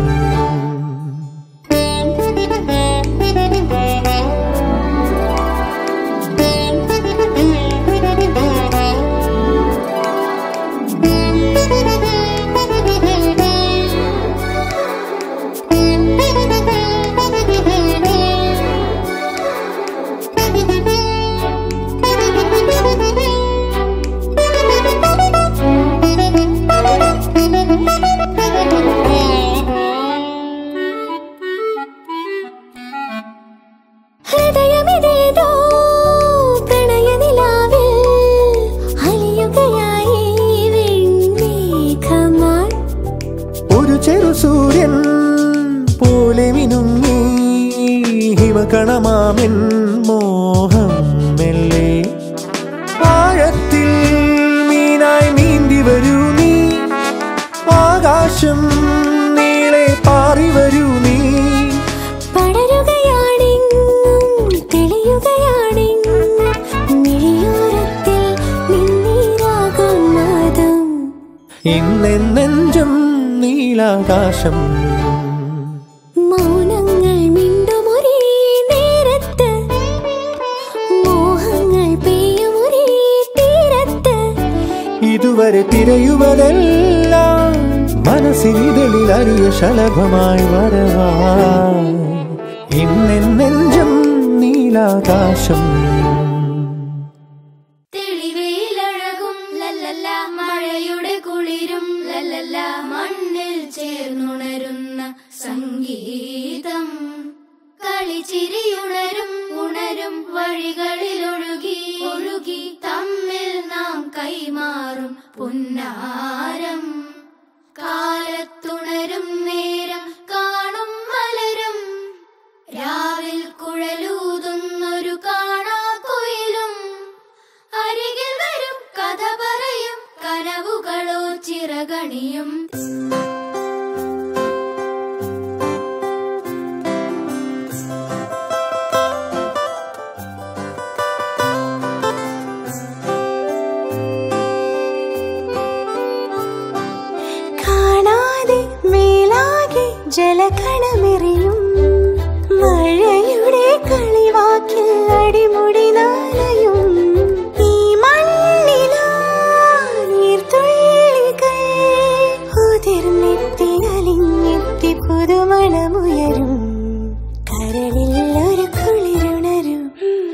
S3: ഹൃദയമിതേതോ പ്രണയനിലാവിൽ അലിയുകയായി വെൺമേഘമാൾ
S2: ഒരു ചെറു സൂര്യൻ പോലെ മിനുങ്ങി ഹിമകണമാമിൻ മോഹം മെല്ലെ ആഴത്തിൽ മീനായി നീന്തി വരൂ നീ ആകാശം നീളെ പാറി വരൂ നീ
S3: പടരുകയാണെങ്ങും തെളിയുകയാണെങ്ങും മിഴിയോരത്തിൽ മിന്നീരാകും നാദം
S2: ഇന്നെഞ്ചും നീലാകാശം
S3: മൗനങ്ങൾ മിണ്ടുമൊരേ നേരത്ത് മോഹങ്ങൾ പെയ്യുമൊരേ തീരത്ത്
S2: ഇതുവരെ തിരയുവതെല്ലാം മനസ്സിനിതളിൽ അറിയ ശലഭമായി വരവായി ഇന്നെഞ്ചും നീലാകാശം
S5: തെളിവയിലഴകും ലല്ലല്ല മഴയുടെ കുളിരും ലല്ലല്ല മണ്ണിൽ ചേർന്നുണരുന്ന സംഗീതം കളിച്ചിരിയുണരും ഉണരും വഴികളിൽ ഒഴുകി ഒഴുകി തമ്മിൽ നാം കൈമാറും പുന്നാരം കാലത്തുണരും നേരം കാണും മലരും രാവിൽ കുഴലൂതുന്നൊരു കാണാക്കുയിലും അരികിൽ വരും കഥ പറയും കനവുകളോ ചിറകണിയും
S3: കാണാതെ മേലാകെ ജലകണമെറിയും മഴയുടെ കളിവാക്കിൽ അടിമുടി നാലയും ഈ മണ്ണിലാ നീർത്തുള്ളികൾ ഉതിർന്നെത്തി അലിഞ്ഞെത്തി പുതുമണമുയരും കരളിൽ ഒരു കുളിരുണരും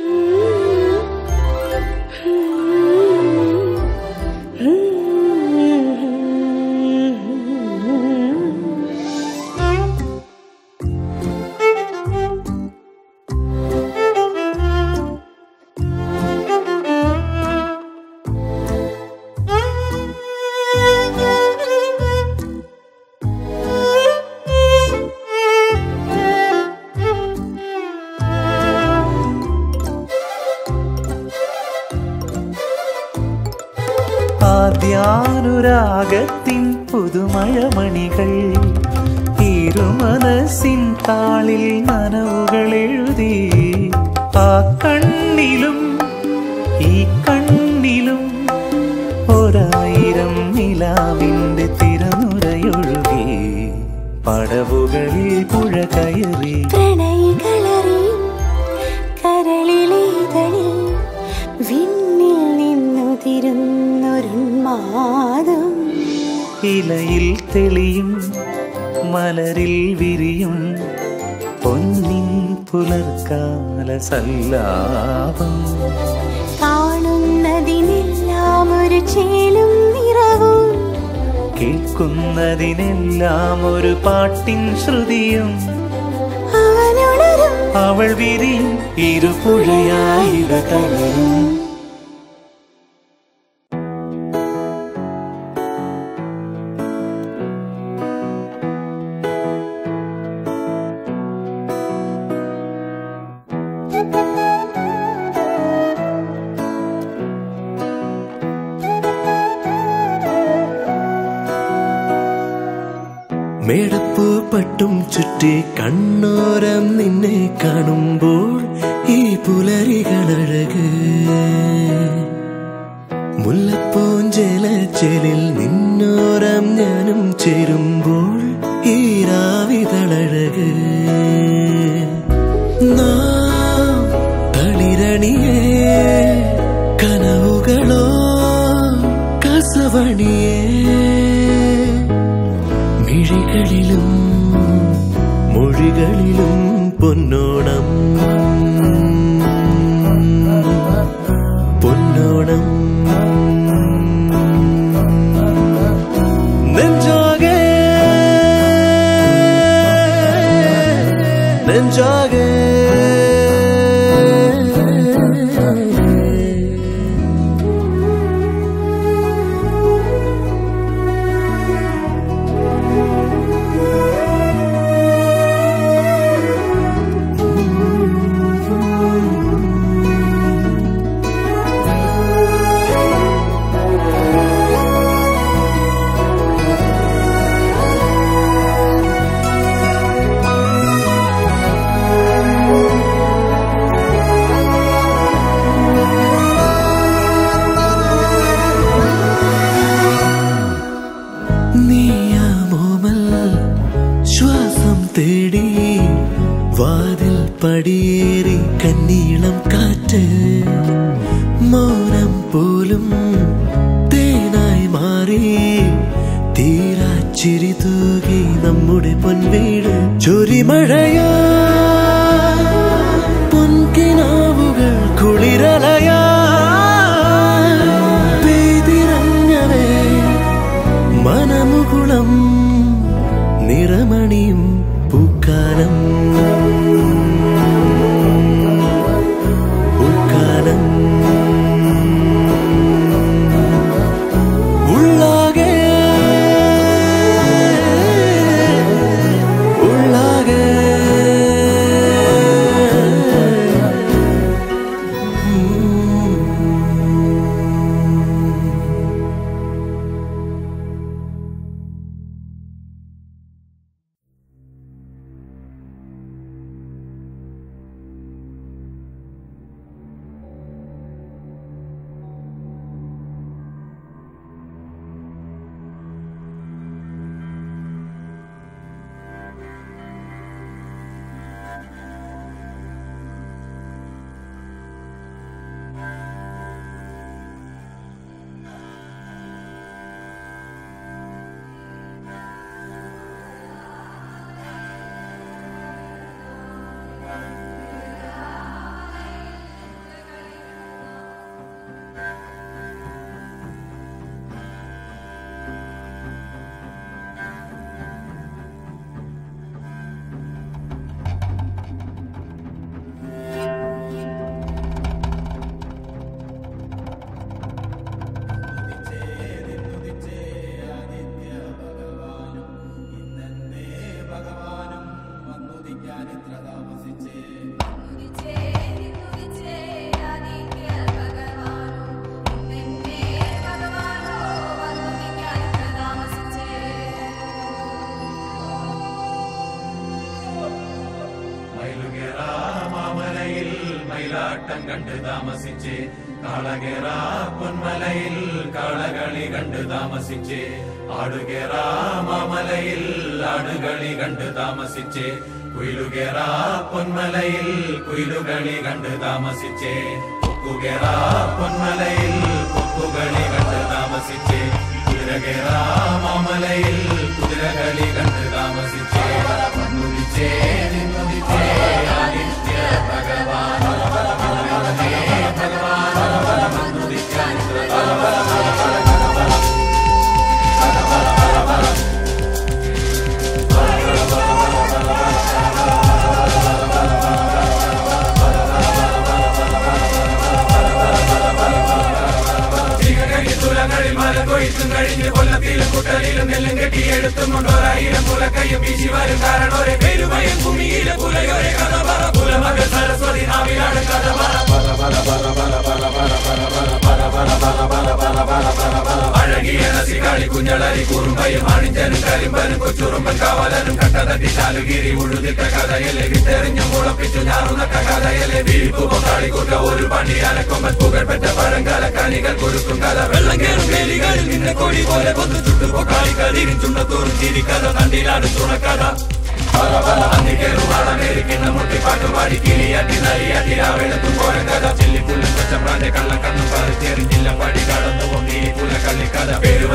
S2: ആദ്യാനുരാഗത്തിൻ പുതുമഴമണികൾ ഇരുമനസിൻ താളിൽ നനവുകൾ എഴുതി ആ കണ്ണിലും ഈ കണ്ണിലും ഒരായിരം നിലാവിന്റെ തിരനുരയൊഴുകി പടവുകളിൽ പുഴ കയറി
S3: പ്രണയികളറിയും കരളിലേതളിൽ വിണ്ണിൽ നിന്നുതിരുന്നൊരുന്മാദം
S2: ഇലയിൽ തെളിയും മലരിൽ വിരിയും പൊന്നിൻ പുലർക്കാല സല്ലാപം
S3: കാണുന്നതിനെല്ലാം ഒരു ചേലും നിറവും
S2: കേൾക്കുന്നതിനെല്ലാം ഒരു പാട്ടിൻ ശ്രുതിയും
S3: അവനുണരും
S2: അവൾ വിരിയും ഇരുപുഴയായി തളരും
S6: മേടപ്പൂ പട്ടും ചുറ്റി കണ്ണോരം നിന്നെ കാണുമ്പോൾ ഈ പുലരികളഴക് മുല്ലപ്പൂഞ്ചേലച്ചേലിൽ നിന്നോരം ആവണിയേ മിഴികളിലും മൊഴികളിലും പൊന്നോണം പൊന്നോണം നെഞ്ചാകെ നെഞ്ചാകെ നീയാമോമൽ ശ്വാസം തേടി വാതിൽ പടിയേറി കന്നീളം കാറ്റ് മൗനം പോലും തേനായി മാറി തീരാച്ചിരി തൂകി നമ്മുടെ പൊൻവീട് ചൊരിമഴയാ പൊൻകിനാവുകൾ കുളിരലയാ പെയ്തിറങ്ങവേ മനമുകുളം നിറമണിയും പൂക്കാലം പൂക്കാലം ഉള്ളാകെ ഉള്ളാകെ
S1: മാമലയിൽ മയിലാട്ടം കണ്ട് താമസിച്ച് കാളകേറ പൊന്മലയിൽ കാളകളി കണ്ട് താമസിച്ച് ആടുകേറ മാമലയിൽ ആടുകളി കണ്ട് താമസിച്ച് കുയിലുകേറ പൊന്മലയിൽ കുയിലുകളി കണ്ട് താമസിച്ച് കൊക്കുകേറ പൊന്മലയിൽ കൊക്കുകളി കണ്ട് താമസിച്ച് കുതിരകേറ മാമലയിൽ കുതിരകളി കണ്ട് താമസിച്ച് വന്നുദിച്ചേ നിന്നുദിച്ചേ ആദിത്യ ഭഗവാൻ ഭഗവാൻ വന്നുദിക്കാൻ തുലങ്ങളിൽ മല കൊയ്ത്തും കഴിഞ്ഞ് കൊല്ലത്തിലും കുട്ടലിലും നെല്ലും കെട്ടിയെടുത്തും കൊണ്ടോരായിരം കുലക്കയ്യും വീശി വരും കാരണോരെ പെരുമയും ഭൂമിയിലെ പുലയോരെ കഥ പറ പുലമകൾ സരസ്വതി നാവിലാണ് കഥ പറ അഴകിയ നസികാളി കുഞ്ഞളരി കുറുമ്പയും അണിഞ്ചനും കരിമ്പനും കൊച്ചുറുമ്പൻ കാവലനും കട്ടതട്ടി ചാലുകിരി ഉഴുതിട്ട കഥയല്ലേ വിത്തെറിഞ്ഞു മുളപ്പിച്ചു ഞാറുനട്ട കഥയല്ലേ വീഴ്പു പൊക്കാളിക്കൂട്ട ഒരു പണി അനക്കൊമ്പൻ പുകഴ്പെറ്റ പഴങ്കാല കണികൾ കൊടുക്കും കഥ വെള്ളം കേറും വേലികളിൽ നിന്നെ കൊടി പോലെ കൊന്നു ചുട്ടു പൊക്കാളിക്കളിരും ചുണ്ടത്തോറും ചിരിക്കഥ തണ്ടിലാണ് തുണക്കഥ അന്നിക്കേറുവാളമേരിക്കുന്ന മുട്ടിപ്പാട്ടുപാടി കിളിയാട്ടി നരിയാട്ടി രാവെടുത്തും കോരങ്കഥ ചെല്ലിപ്പുല്ലും കൊച്ചമ്പ്രാന്റെ കള്ളക്കണ്ണും പറിച്ചെറിഞ്ഞില്ല പടി കടന്നു പൊങ്ങി പുല കള്ളിക്കഥ പേരു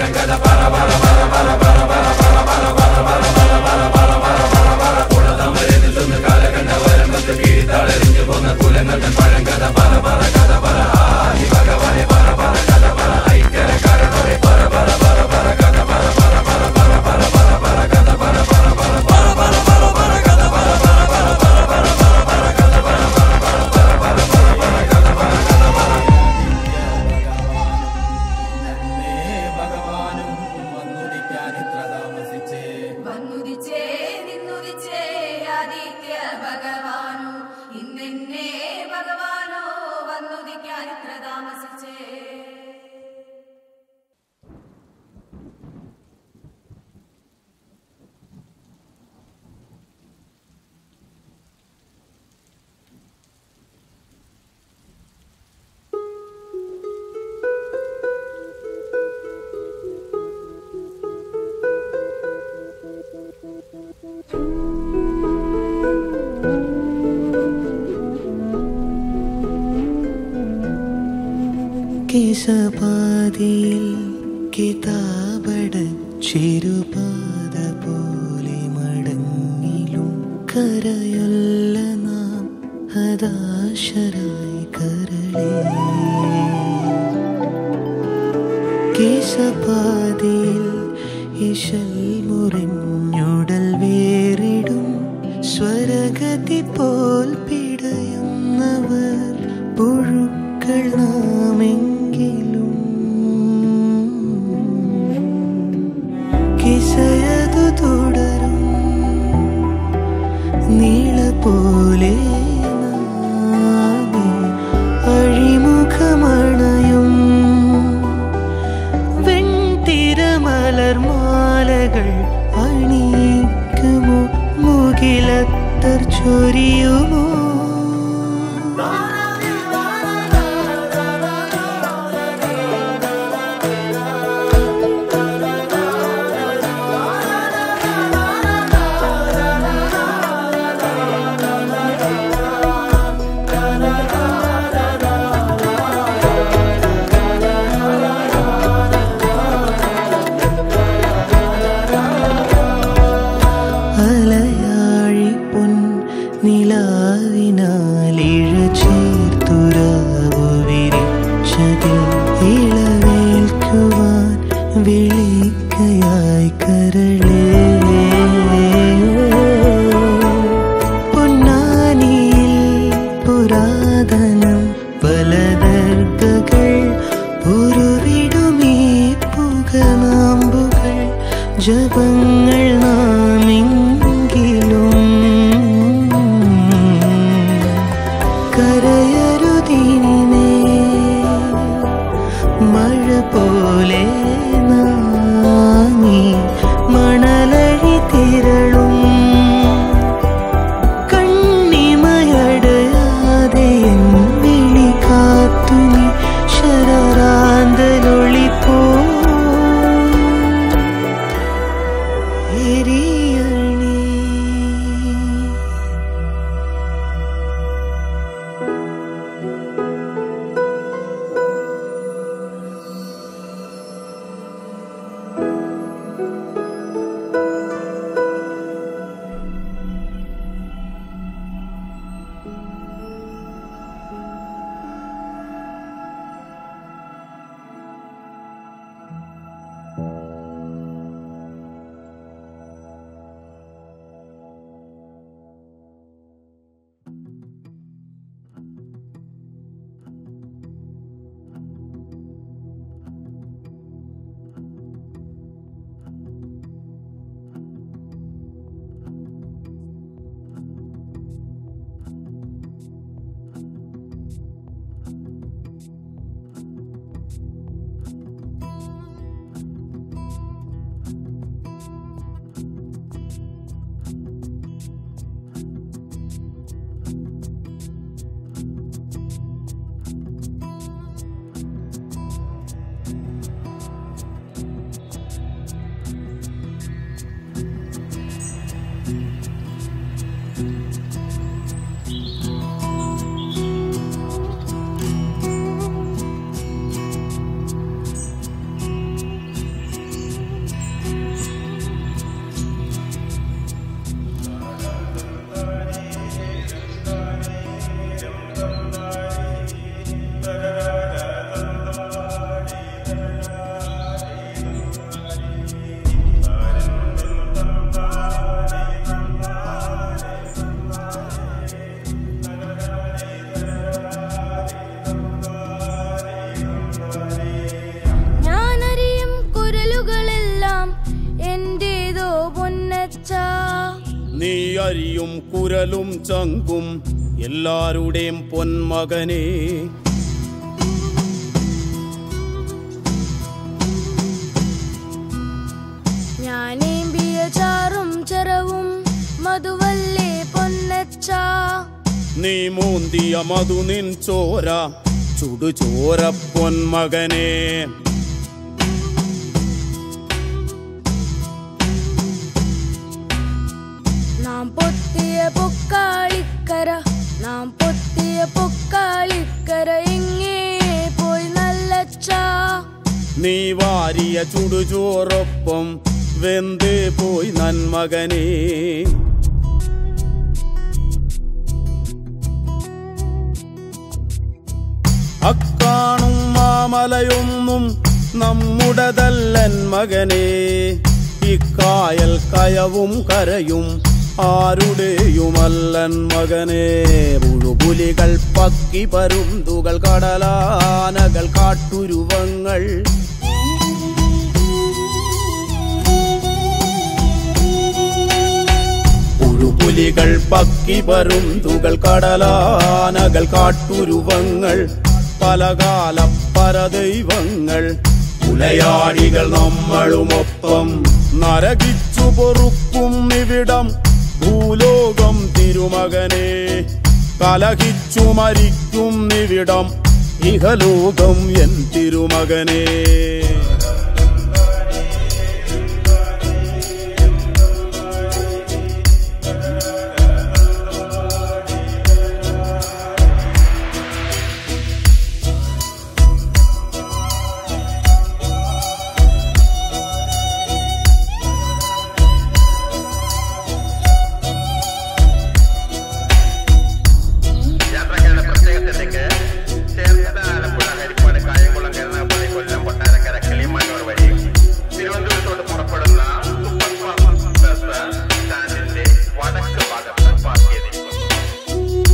S1: ഭഗവാനും വന്നുദിക്കാൻ ഇത്ര താമസിച്ചേ
S7: വന്നുദിച്ചേ നിന്നുദിച്ചേ ആദിത്യ ഭഗവാനോ ഇന്നെന്നെ ഭഗവാനോ വന്നുദിക്കാൻ ഇത്ര താമസിച്ചേ
S6: കേശപാതിയിൽ കിതാബട ചെരുപാത പോലെ മടങ്ങിലും കരയൊല്ല നാം ഹതാശരായി കരളേ കേശപാതിയിൽ ഇശൽ മുറിഞ്ഞുടൽ വേറിടും സ്വരഗതി പോൽ പിടയുന്നവർ പുഴുക്കൾ നാമെങ്കിലും കിസയതു തുടരും നീള പോലെ നാമേ അഴിമുഖമണയും വെൺതിരമലർ മാലകൾ അണിയിക്കുമോ മുകിലത്തർ ചൊരിയുമോ അലയാഴി പൊൻ നിലാവിനാലിഴ ചേർത്തുരാവു വിരിച്ചതിൽ ഇളവേൽക്കുവാൻ വിളിക്കയായി കരളേ പൊന്നാനിയിൽ പുരാതനം പലതർക്കകൾ ഉരുവിടുമീ പുകനാമ്പുകൾ ജപങ്ങൾ നാമെങ്കിലും കരയരുതിനെ മഴ പോലെ നാങ്ങി മണലഴി തിരളും കണ്ണിമയടയാതെ എൻ വിളി കാത്തു നീ ശരറാന്തലൊളിപ്പോ
S8: നീ അരിയും കുരലും ചങ്കും എല്ലാരുടെയും പൊന്മകനേ
S9: ഞാനേമ്പിയ ചാറും ചെറവും മധുവല്ലേ പൊന്നച്ച
S8: നീ മൂന്തിയ മധു നിൻ ചോര ചുടുചോര പൊന്മകനേ
S9: നാം പൊത്തിയ പൊക്കാളിക്കര നാം പൊത്തിയ പൊക്കാളിക്കര എങ്ങേ പോയി നല്ലച്ച
S8: നീ വാരിയ ചുടുചോറൊപ്പം വെന്ത് പോയി നന്മകനേ അക്കാണും മാമലയൊന്നും നമ്മുടതല്ലൻ മകനേ ഇക്കായൽ കയവും കരയും ആരുടെയുമല്ലൻ മകനേ പുഴുപുലികൾ പക്കി പരുന്തുകൾ കടലാനകൾ കാട്ടുരുവങ്ങൾ പുഴുപുലികൾ പക്കി പരുന്തുകൾ കടലാനകൾ കാട്ടുരുവങ്ങൾ പലകാല പരദൈവങ്ങൾ പുലയാടികൾ നമ്മളുമൊപ്പം നരകിച്ചു പൊറുക്കും ഇവിടം ഭൂലോകം തിരുമകനെ കലഹിച്ചു മരിക്കും ഇവിടം ഇഹലോകം എൻ തിരുമകനേ
S10: യാത്രക്കാരുടെ പ്രത്യേകത്തിലേക്ക് ചേർത്തല ആലപ്പുഴ ഹരിപ്പാട് കായംകുളം കരുനാഗപ്പള്ളി കൊല്ലം കൊട്ടാരക്കര കിളിമാനൂർ വഴി തിരുവനന്തപുരത്തോട്ട് പുറപ്പെടുന്ന സൂപ്പർ ഫാസ്റ്റ് ബസ് സ്റ്റാൻഡിന്റെ വടക്ക് ഭാഗത്ത് പാർക്ക് ചെയ്തിരിക്കുന്നു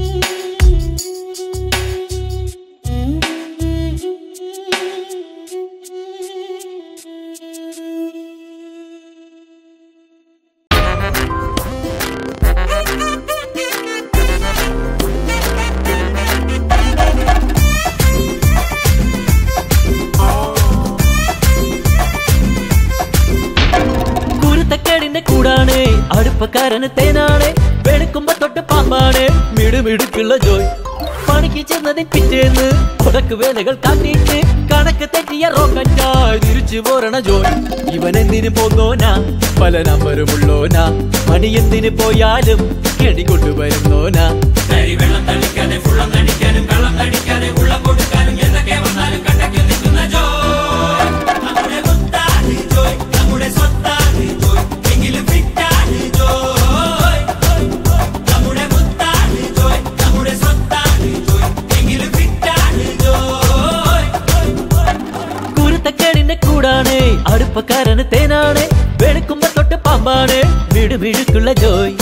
S11: കുരുത്തക്കേടിന്റെ കൂടാണ് അടുപ്പക്കാരന് തേനാണ് വെളുക്കുമ്പോ തൊട്ട് പാമ്പാണ് മിടുമിടുക്കുള്ള ജോയ് പണിക്ക് ചെന്നതിൻ പിറ്റേന്ന് ഉടക്ക് വേലകൾ കാട്ടിയിട്ട് കണക്ക് തെറ്റിയ റോക്കറ്റായി തിരിച്ചു പോരണ ജോയ് ഇവൻ എന്തിനു പോന്നോനാ പല നമ്പരുമുള്ളോനാ പണി എന്തിനു പോയാലും കെടി കൊണ്ടുവരുന്നോനാ
S1: വെള്ളം തളിക്കാതെ ഫുള്ളം നടിക്കാനും കള്ളം നടിക്കാതെ ഉള്ളം കൊടുക്കാനും എന്തൊക്കെ വന്നാലും കണ്ടയ്ക്ക് നിൽക്കുന്ന ജോയ് നമ്മുടെ മുത്താണ് ജോയ് നമ്മുടെ സ്വത്താണ് ജോയ് എങ്കിലും ഫിറ്റാണ് ജോയ് നമ്മുടെ മുത്താണ് ജോയ് നമ്മുടെ സ്വത്താണ് ജോയ് എങ്കിലും ഫിറ്റാണ് ജോയ്
S11: കുരുത്തക്കേടിന്റെ കൂടാണ് അടുപ്പക്കാരന് തേനാണ് വെളുക്കുമ്പോ തൊട്ട് പാമ്പാണ് മിടുമിടുക്കുള്ള ജോയ്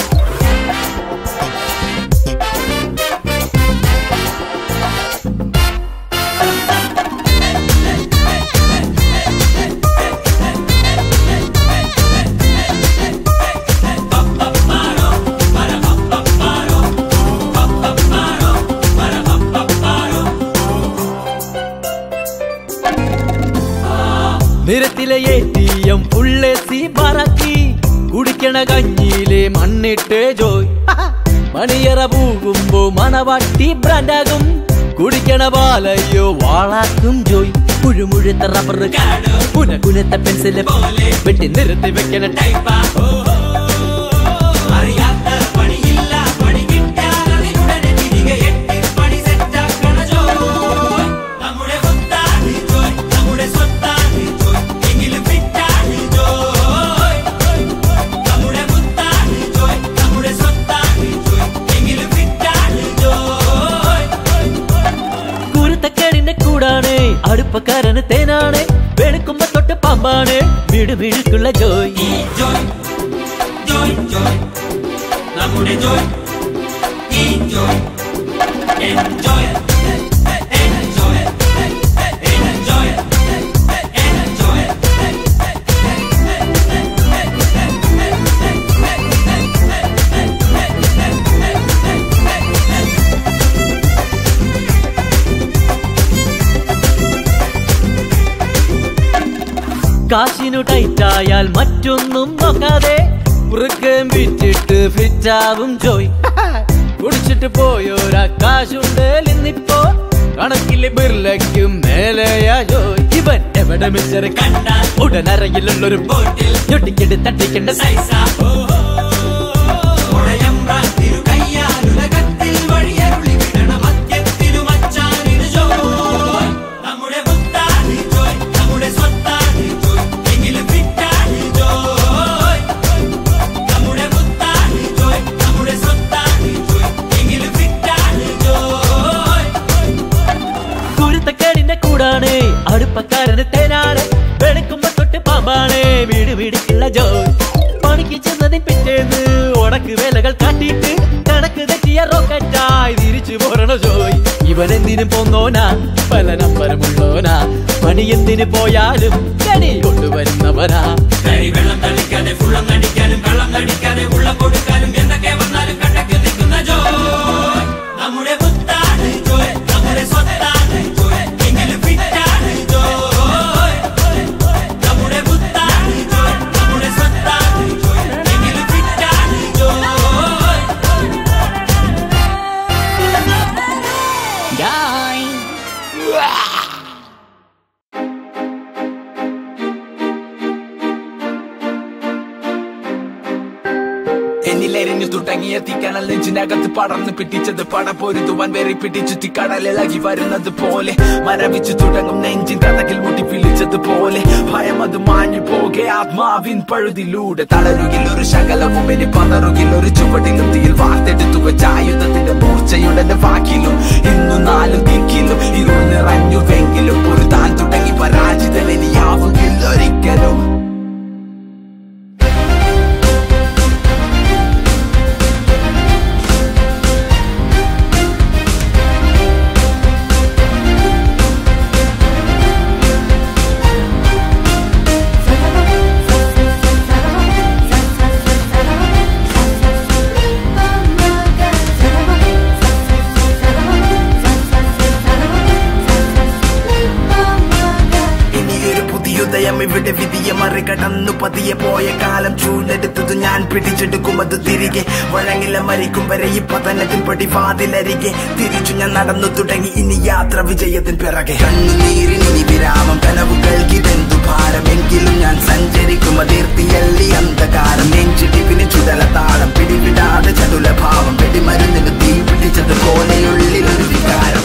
S11: നിരത്തിലെ എ ടി എം ഫുള്ള് സി പറക്കി കുടിക്കണ കഞ്ഞിയിലെ മണ്ണിട്ട് ജോയ് മണിയറ പൂകുമ്പോ മണവാട്ടി ബ്രാൻഡാകും കുടിക്കണ പാലയ്യോ വാളാക്കും ജോയ് മുഴുമുഴുത്ത റബ്ബർ പുനകുനത്ത പെൻസില് വെട്ടി നിരത്തി വെക്കണ ടൈപ്പാ
S1: അറിയാത്ത പണിയില്ല പണി കിട്ടാൻ അതിനുടനെ തിരികെ എട്ടി പണി സെറ്റാക്കണ ജോയ് നമ്മുടെ മുത്താണ് ജോയ് നമ്മുടെ സ്വത്താണ് ജോയ് എങ്കിലും ഫിറ്റാണ് ജോയ് നമ്മുടെ മുത്താണ് ജോയ് നമ്മുടെ സ്വത്താണ് ജോയ് എങ്കിലും ഫിറ്റാണ് ജോയ്
S11: കുരുത്തക്കേടിന്റെ കൂടാണ് അടുപ്പക്കാരന് തേനാണ് വെളുക്കുമ്പോ തൊട്ട് പാമ്പാണ് മിടുമിടുക്കുള്ള ജോയ്
S1: ജോയ് ജോയ് ജോയ് നമ്മുടെ ജോയ് ഈ Joy enjoy enjoy enjoy enjoy
S11: കാശിനു ടൈറ്റായാൽ മറ്റൊന്നും നോക്കാതെ ഉറക്കം വിറ്റിട്ട് ഫിറ്റാവും ജോയ് കുടിച്ചിട്ട് പോയോരാ കാശുണ്ട് ഇന്നിപ്പോ കണക്കിലെ ബിർലയ്ക്കും മേലെയാ ജോയ് ഇവൻ എവിടെ മിച്ചറ് കണ്ടാൽ ഉടനറയിലുള്ളൊരു ബോട്ടിൽ ഞൊട്ടിക്കിട്ട് തട്ടിക്കേണ്ട സൈസാ കുരുത്തക്കേടിന്റെ കൂടാണ് അടുപ്പക്കാരന് തേനാണ് വെളുക്കുമ്പോ തൊട്ട് പാമ്പാണ് വീട് വീടിക്കുള്ള ജോയ് പണിക്ക് ചെന്നതിൻ പിറ്റേന്ന് ഉടക്ക് വേലകൾ കാട്ടിയിട്ട് കണക്ക് തെറ്റിയ റോക്കറ്റായി തിരിച്ചു പോരണ ജോയ് ഇവൻ എന്തിനു പോന്നോനാ പല നമ്പരമുള്ളോനാ പണി എന്തിനു പോയാലും കണി കൊണ്ടുവരുന്നവനാ വെള്ളം തളിക്കാതെ ഫുള്ളം നടിക്കാനും വെള്ളം നടിക്കാതെ ഉള്ളം കൊടുക്കാനും എന്തൊക്കെ വന്നാലും കണ്ടക്ക് നിൽക്കുന്ന ജോയ് നമ്മുടെ മുത്താണ് ജോയ് നമ്മുടെ സ്വത്താണ് ജോയ് എങ്കിലും ഫിറ്റാണ് ജോയ് നമ്മുടെ മുത്താണ് ജോയ് നമ്മുടെ സ്വത്താണ് ജോയ് എങ്കിലും ഫിറ്റാണ് ജോയ്
S12: എന്നിലെരിഞ്ഞു തുടങ്ങിയ തീക്കണൽ നെഞ്ചിനകത്ത് പടർന്ന് പിടിച്ചത് പട പൊരുതുവാൻ വേറി പിടിച്ചു കടലിളകി വരുന്നത് പോലെ മരവിച്ചു തുടങ്ങും നെഞ്ചിൻ കഥകിൽ മുട്ടി പിളിച്ചത് പോലെ ഭയം അത് മാഞ്ഞു പോകെ ആത്മാവിൻ പഴുതിലൂടെ തളരുകിൽ ഒരു ശകലവും ഇനി പതറുകിൽ ഒരു ചുവടിലും തീയിൽ വാർത്തെടുത്തു വെച്ച ആയുധത്തിന്റെ മൂർച്ചയുടെ വാക്കിലും ഇന്നു നാലു ദിക്കിലും ഇരുൾ നിറഞ്ഞുവെങ്കിലും ഒരു താൻ തുടങ്ങി പരാജിതൻ ഇനിയാവുകിൽ ഒരിക്കലും ഇനിയൊരു പുതിയുദയം ഇവിടെ വിധിയെ മറികടന്നു പതിയെ പോയ കാലം ചൂടെടുത്തത് ഞാൻ പിടിച്ചെടുക്കും അത് തിരികെ വഴങ്ങില മരിക്കും വരെ ഈ പതനത്തിൻ പടിവാതിലരികെ തിരിച്ചു ഞാൻ നടന്നു തുടങ്ങി ഇനി യാത്ര വിജയത്തിൻ പിറകെ കണ്ണുനീരിനി വിരാമം കനവുകൾക്കിതെന്തു ഭാരമെങ്കിലും ഞാൻ സഞ്ചരിക്കും അതിർത്തിയല്ലി അന്ധകാരം നെഞ്ചിടിപ്പിന് ചുടല താളം പിടിവിടാതെ ചടുല ഭാവം വെടിമരുന്നിന് തീ പിടിച്ചത് പോലെയുള്ളിലൊരു വികാരം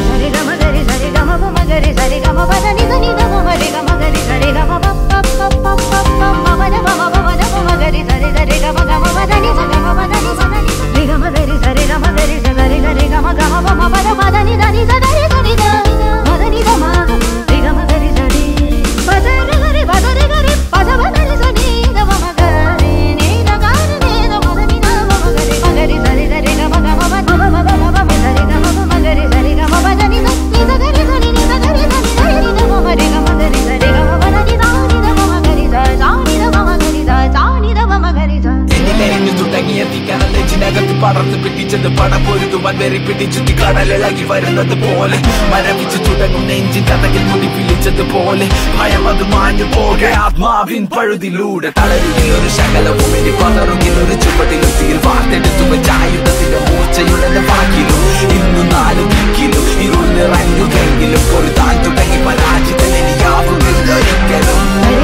S12: എന്നിലെരിഞ്ഞു തുടങ്ങിയ തീക്കണൽ നെഞ്ചിനകത്ത് പടർന്ന് പിടിച്ചത് പട പൊരുതുവാൻ വെറി പിടിച്ചു തീ കടലിളകി വരുന്നത് പോലെ മരവിച്ചു തുടങ്ങും നെഞ്ചിൻ കഥകിൽ മുടി പിളിച്ചത് പോലെ ഭയം അത് മാഞ്ഞു പോകെ ആത്മാവിൻ പഴുതിലൂടെ തളരുകിൽ ഒരു ശകലവും ഇനി പതറുകിൽ ഒരു ചുവടിലും തീർ വാർത്തെടുത്തു വെച്ച ആയുധത്തിന്റെ മൂർച്ചയുടെ വാക്കിലും ഇന്നു നാല് ദിക്കിലും ഇരുൾ നിറഞ്ഞുവെങ്കിലും ഒരു താൻ തുടങ്ങി പരാജിതൻ ഇനിയാവുകിൽ ഒരിക്കലും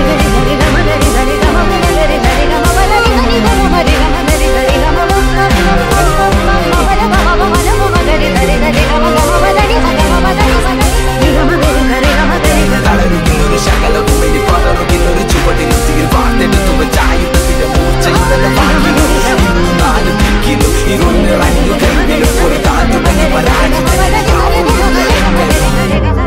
S12: തളരുകിൽ ഒരു ശകലവും ഇനി പതറുകിൽ ഒരു ചുവടിലും തീർ വാർത്തെടുത്തു വെച്ച ആയുധത്തിന്റെ മൂർച്ചയുടെ വാക്കിലും ഇന്നു നാല് ദിക്കിലും ഇരുൾ നിറഞ്ഞുവെങ്കിലും ഒരു താൻ തുടങ്ങി പരാജിതൻ ഇനിയാവുകിൽ ഒരിക്കലും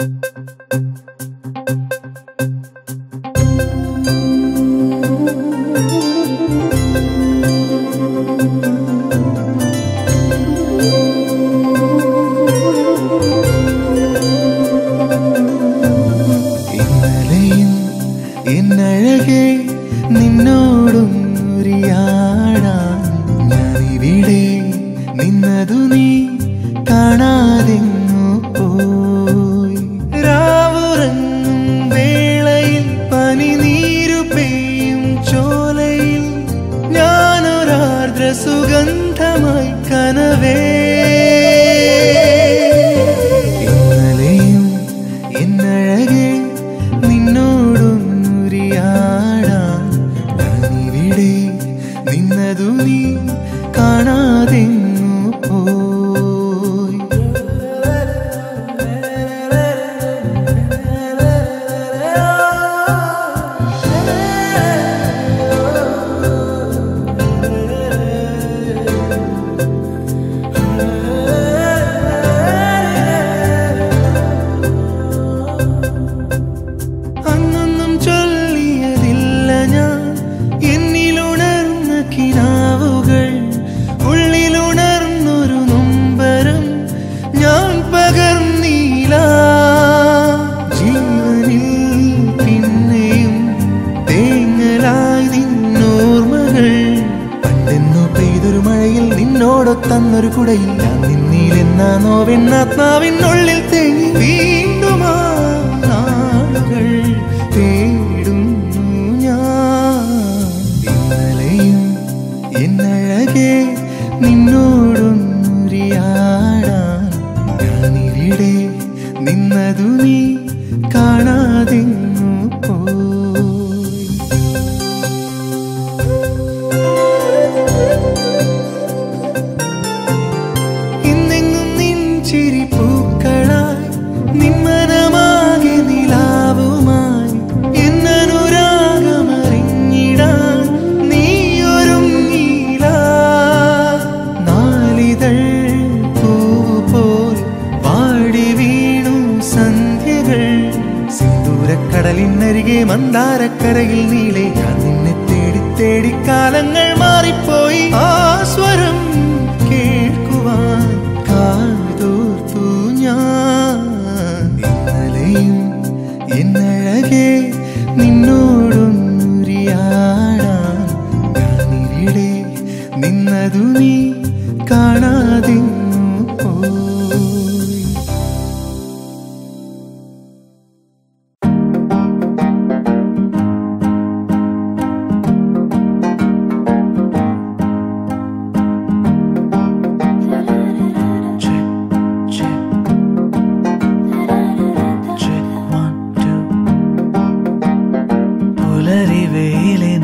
S2: ഇന്നലെയും എന്നഴകെ നിന്നോടും ഉരിയാടാൻ ഞാനിവിടെ നിന്നതു നീ കാണാതെങ്ങു പോയി രാവുറങ്ങും വേളയിൽ പനിനീരു പെയ്യും ചോലയിൽ ഞാനൊരാർദ്ര സുഗന്ധമായി കനവേ ഇന്നലെയും എന്നഴകെ നിന്നോടും ഉരിയാടാൻ ഞാനിവിടെ നിന്നതു നീ കാണാതെങ്ങു പോയി അന്നൊന്നും ചൊല്ലിയതില്ല ഞാൻ എന്നിലുണർന്ന കിനാവുകൾ ഉള്ളിലുണർന്നൊരു നൊമ്പരം ഞാൻ പകർന്നീല ജീവനിൽ പിന്നെയും തേങ്ങലായി നിന്നോർമ്മകൾ പണ്ടെന്നോ പെയ്തൊരു മഴയിൽ നിന്നോടൊത്തന്നൊരു കുടയിൽ ഞാൻ നിന്നീലെന്നാ നോവെന്നാത്മാവിനുള്ളിൽ തേങ്ങി വീണ്ടും ആ നാളുകൾ തേടുന്നു ഞാൻ ഇന്നലെയും എന്നഴകെ നിന്നോടൊന്നുരിയാടാൻ ഞാനിവിടെ നിന്നതു നീ കാണാതെങ്ങു പോയി ഇന്നെങ്ങും നിൻ ചിരി പൂക്കളായി നിമ്മനമാകെ നിലാവുമായി എന്നനുരാഗമറിഞ്ഞിടാൻ നീയൊരുങ്ങീല നാളിതൾ പൂപോൽ പാടി വീണു സന്ധ്യകൾ സിന്ദൂരക്കടലിനരികെ മന്ദാരക്കരയിൽ നീളെ ഞാൻ നിന്നെ തേടി തേടി കാലങ്ങൾ മാറിപ്പോയി ആ സ്വരം കേൾക്കുവാൻ കാതോർത്തു ഞാൻ ഇന്നലെയും എന്നഴകെ നിന്നോടൊന്നുരിയാടാൻ ഞാനിവിടെ നിന്നതു നീ കാണാതെങ്ങു പോയി
S6: പുലരി വെയിലിന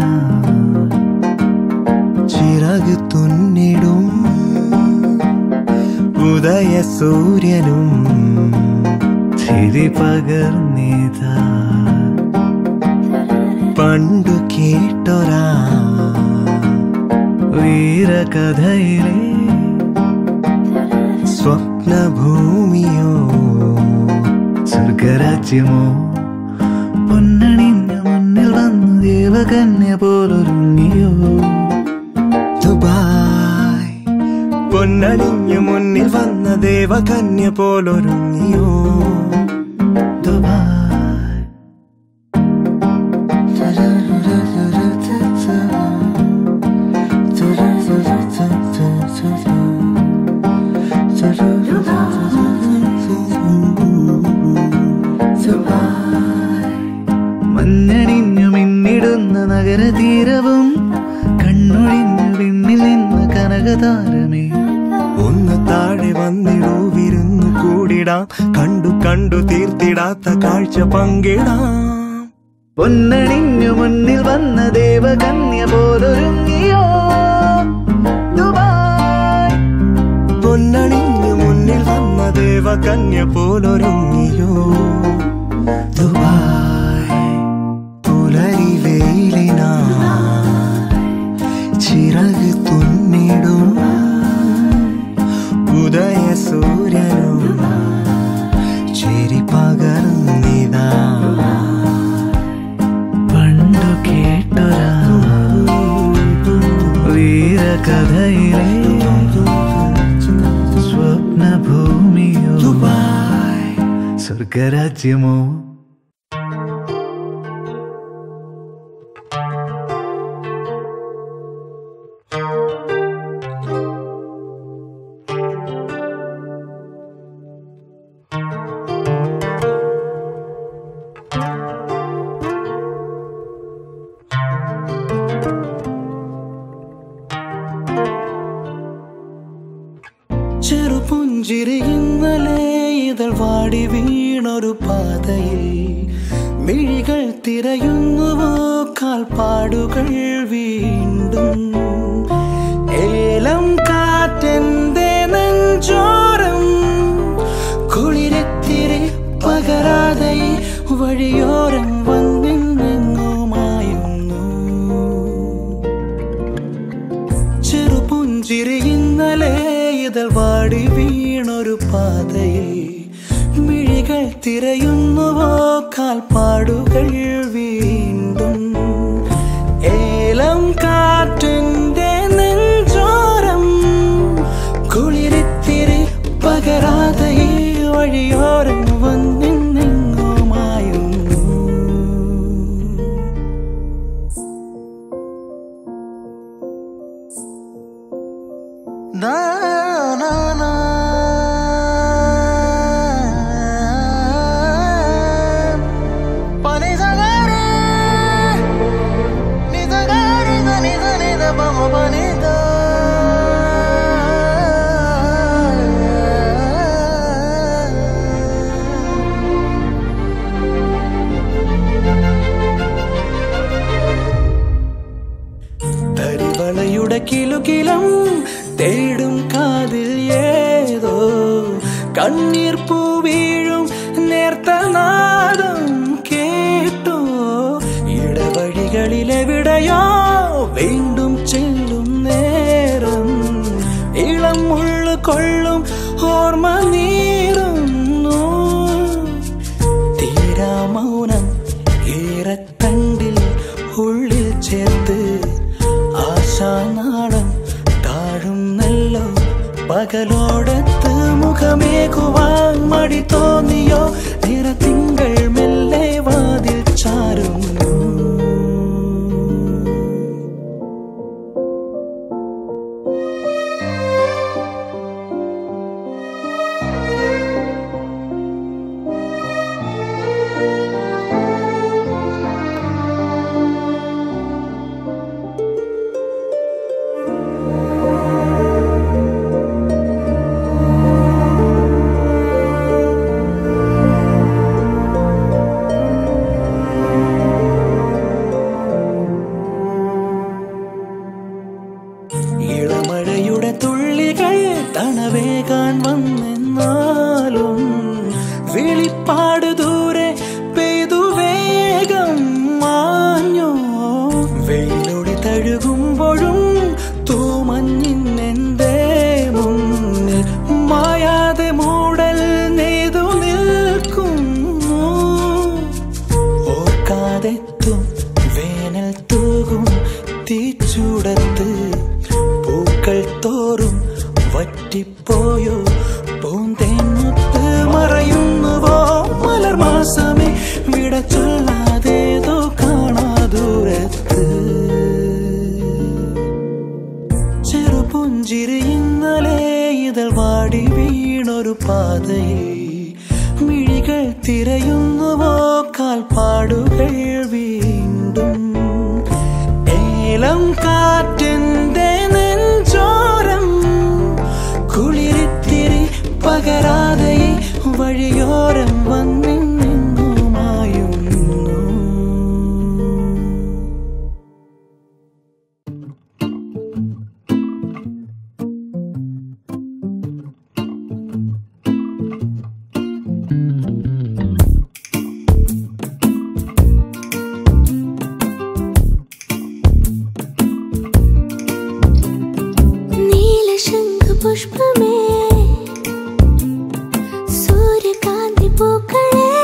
S6: ചിറക് തുന്നിടും ഉദയ സൂര്യനും ചിരി പകർന്നിത പണ്ടു കേട്ടൊരാ വീരകഥയിലെ സ്വപ്നഭൂമിയോ സ്വർഗരാജ്യമോ പൊന്നണിഞ്ഞ മുന്നിൽ വന്നു ദേവകന്യ പോലൊരുങ്ങിയോ ദുബായ് പൊന്നണിഞ്ഞു മുന്നിൽ വന്ന ദേവകന്യ പോലൊരുങ്ങിയോ ദുബായ് മഞ്ഞണിഞ്ഞു മിന്നിടുന്ന നഗരതീരവും കണ്ണൊഴിഞ്ഞു വിണ്ണിൽ നിന്ന് കനകതാരമേ ഒന്ന് താഴെ വന്നിടൂ വിരുന്നു കൂടിടാം കണ്ടു കണ്ടു തീർത്തിടാത്ത കാഴ്ച പങ്കിടാം പൊന്നണിഞ്ഞു മുന്നിൽ വന്ന ദേവകന്യ പോലൊരുങ്ങിയോ ദുബായ് പൊന്നണിഞ്ഞു മുന്നിൽ വന്ന ദേവകന്യ പോലൊരുങ്ങിയോ ദുബായ് പുലരി വെയിലിനാ ചിറക് തുന്നിടും ഉദയ സൂര്യനും ചിരി പകർ
S2: സ്വർഗരാജ്യമോ
S6: ചെറുപുഞ്ചിരി ഇന്നലെ ഇതൾ വാടി വീണൊരു പാതയിൽ മിഴികൾ തിരയുന്നുവോ കാൽപ്പാടുകൾ വീണ്ടും ഏലം കാറ്റെന്റെ നെഞ്ചോരം കുളിരത്തിരി പകരാതെ ഈ വഴിയോരം വന്നിന്നെങ്ങുമായുന്നു ചെറുപുഞ്ചിരി ഇന്നലെ ഇതൾ വാടി വീണൊരു പാതയിൽ മിഴികൾ തിരയുന്നുവോ കാൽപ്പാടുകൾ വീണ്ടും ഏലം കാറ്റിന്റെ നെഞ്ചോരം കുളിരിത്തിരി പകരാതെ ഈ വഴിയോരം വന്നിന്നെങ്ങുമായുന്നു Na na na Pani sagare Ni sagare da ni da ni da pa ma pa ni da തരിവളയുടെ കിലുകിലം തേടും കാതിൽ ഏതോ കണ്ണീർ പൂ വീഴും നേർത്ത നാദം കേട്ടോ ഇടവഴികളിലെവിടെയോ വീണ്ടും ചെല്ലും നേരം ഇളം മുള്ളു കൊള്ളും ഓർമ്മ നീറുന്നു തീരാ മൗനം ഈറത്തണ്ടിൽ ഉള്ളിൽ ചേർത്ത് ആശാനാളം താഴുന്നല്ലോ പകലോടത്ത് മുഖമേകുവാൻ മടി തോന്നിയോ നിറത്തിങ്കൾ മെല്ലെ വാതിൽ ചാരുന്നു ഇളമഴയുടെ തുള്ളികൾ തണവേകാൻ വന്നെന്നാലും വിളിപ്പാട് ദൂരെ പെയ്തു വേഗം മാഞ്ഞോ വെയിലൊടി തഴുകുമ്പോഴും തൂമഞ്ഞിന്നെന്തേ മുന്നിൽ മായാതെ മൂടൽ നെയ്തു നിൽക്കുന്നു ഓർക്കാതെത്തും വേനൽ തൂകും തീച്ചൂടത്ത് പൂക്കൾ തോറും വറ്റിപ്പോയോ പൂന്തേങ്ങത്ത് മറയുന്നുവോ മലർമാസമേ വിട ചൊല്ലാതേതോ കാണാ ദൂരത്ത് ചെറുപുഞ്ചിരി ഇന്നലെ ഇതൾ വാടി വീണൊരു പാതയിൽ മിഴികൾ തിരയുന്നുവോ കാൽപ്പാടുകൾ വീണ്ടും ഏലം കാറ്റിന്റെ നെഞ്ചോരം കുളിരിത്തിരി പകരാതെ ഈ വഴിയോരം വന്നിന്നെങ്ങുമായുന്നു
S3: നീലശംഖുപുഷ്പമേ സൂര്യകാന്തി പൂക്കളേ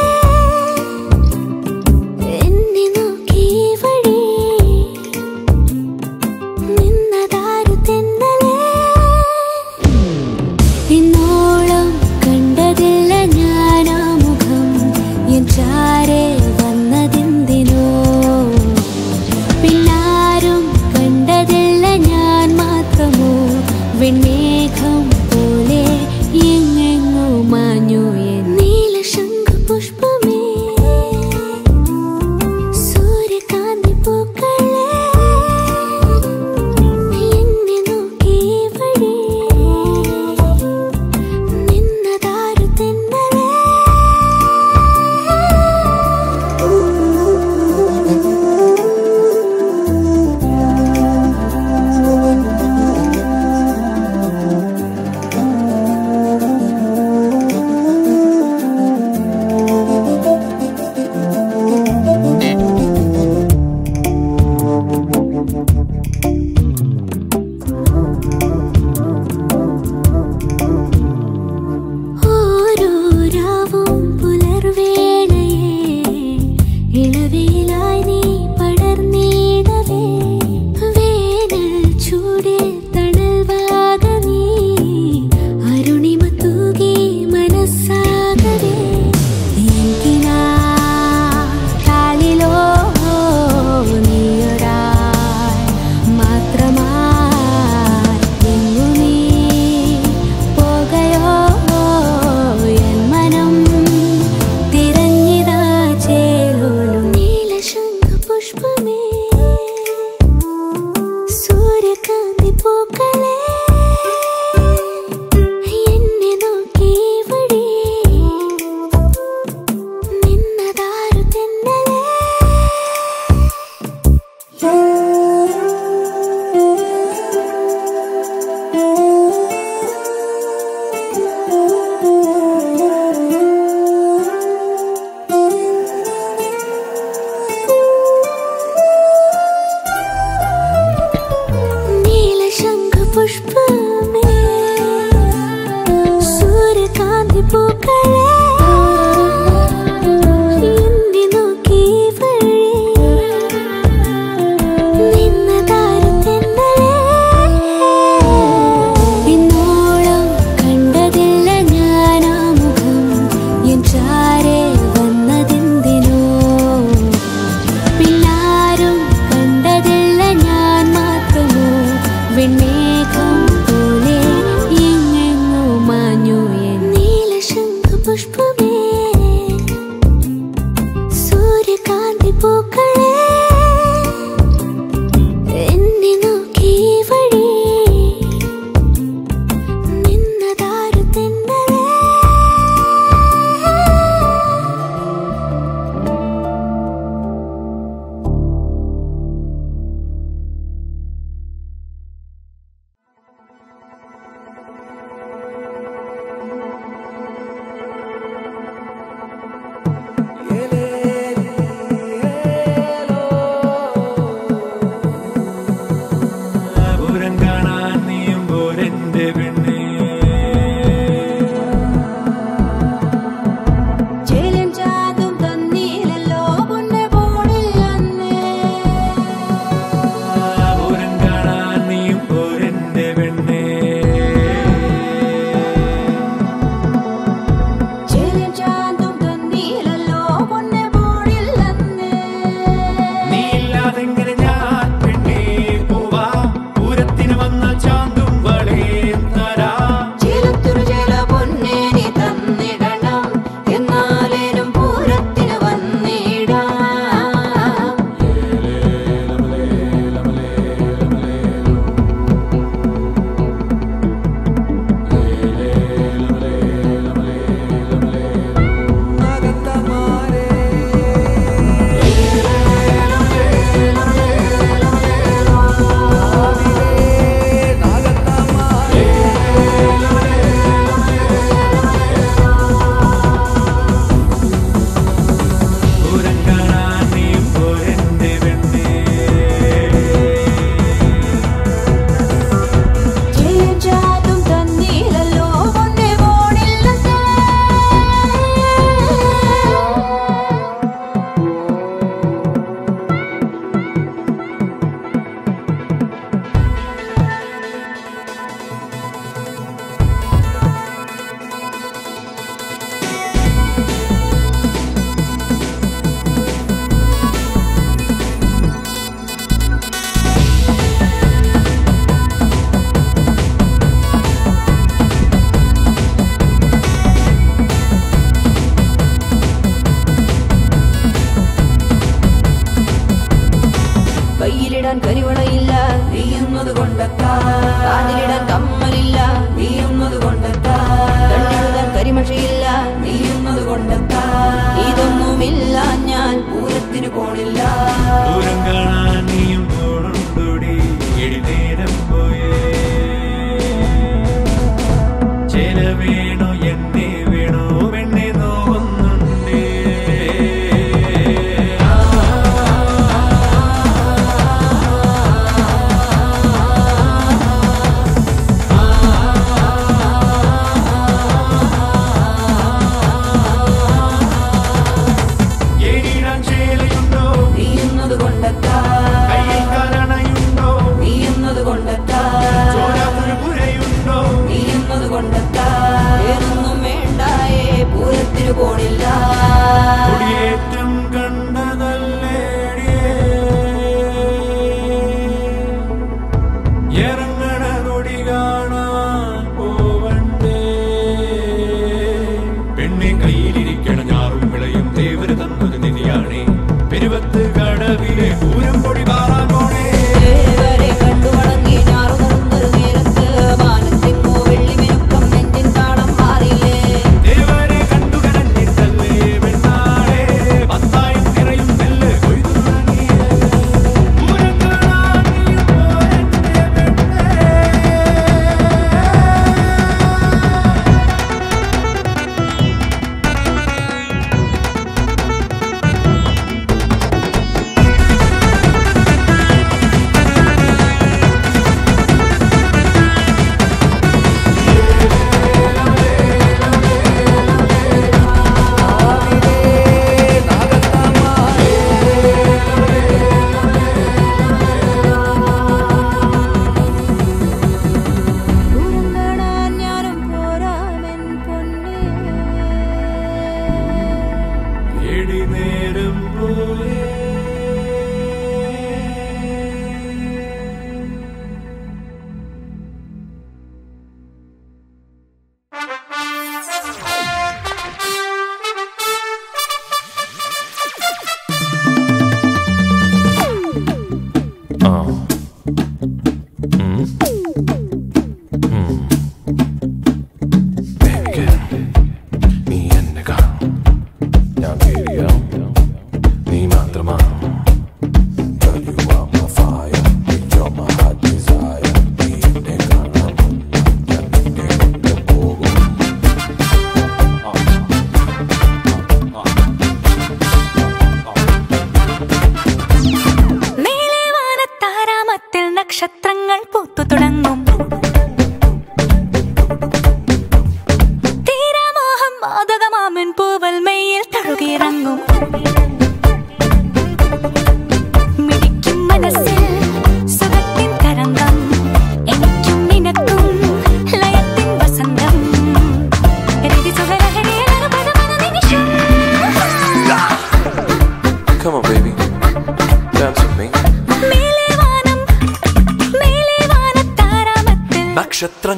S3: പൂക്കളെ എന്നെ നോക്കി വഴി നിന്നതാരുതെന്നലേ ഇന്നോളം കണ്ടതില്ല ഞാനാ മുഖം എൻ ചാരെ വന്നതെന്തിനോ പിന്നാരും കണ്ടതില്ല ഞാൻ മാത്രമോ വെണ്ണേകം പോലെ എങ്ങെങ്ങോ മാഞ്ഞു എൻ നീലശംഖ പുഷ്പമേ സൂര്യകാന്തി പൂക്കളെ എന്നെ നോക്കി വഴി നിന്നതാരു തെന്നലേ
S1: പൂരം കാണാൻ നീയും പോരെന്റെ പെണ്ണേ
S7: ചേലും ചാതും തന്നീലല്ലോ പൊന്നെ പോണില്ലെന്നേ
S1: പൂരം കാണാൻ നീയും പോരെന്റെ പെണ്ണേ
S7: ചേലും ചാതും തന്നീലല്ലോ പൊന്നെ പോണില്ലെന്നേ
S1: നീയില്ലാതെങ്ങനെ ഞാൻ പെണ്ണേ പോവാ പൂരത്തിന് വന്ന ചാന്തും വളേം തരാ
S7: ചേലത്തൊരു ചേല പൊന്നെ നീ തന്നിടണം എന്നാലേനും പൂരത്തിന് വന്നിടാം
S1: പൂരം കാണാൻ നീയും പോരെന്റെ പെണ്ണേ
S7: ചേലും ചാതും തന്നീലല്ലോ പൊന്നെ പോണില്ലെന്നേ കയ്യിലിടാൻ കരിവളയില്ല നീയുന്നത് കൊണ്ടത്താ കാതിലിടാൻ കമ്മലില്ല നീയുന്നത് കൊണ്ടത്താ കണ്ണിടുവാൻ കരിമഷയില്ല നീയുന്നത് കൊണ്ടത്താ ഇതൊന്നുമില്ല ഞാൻ പൂരത്തിന് പോണില്ല
S1: പൂരം കാണാൻ നീയും പോണുണ്ടോടി എടി നേരം പോയേ ചില വേണോ എന്നെ വേണോ പെണ്ണെ നോവുന്നുണ്ടേ ഏരിടാൻ ചേലയുണ്ടോ
S7: നീയുന്നത് കൊണ്ടത്താ
S1: കയ്യിൽ കരണയുണ്ടോ
S7: നീയുന്നത് കൊണ്ടത്താ
S1: ചോരാത്തൊരു പുരയുണ്ടോ
S7: നീയുന്നത് കൊണ്ടത്താ ഏതൊന്നും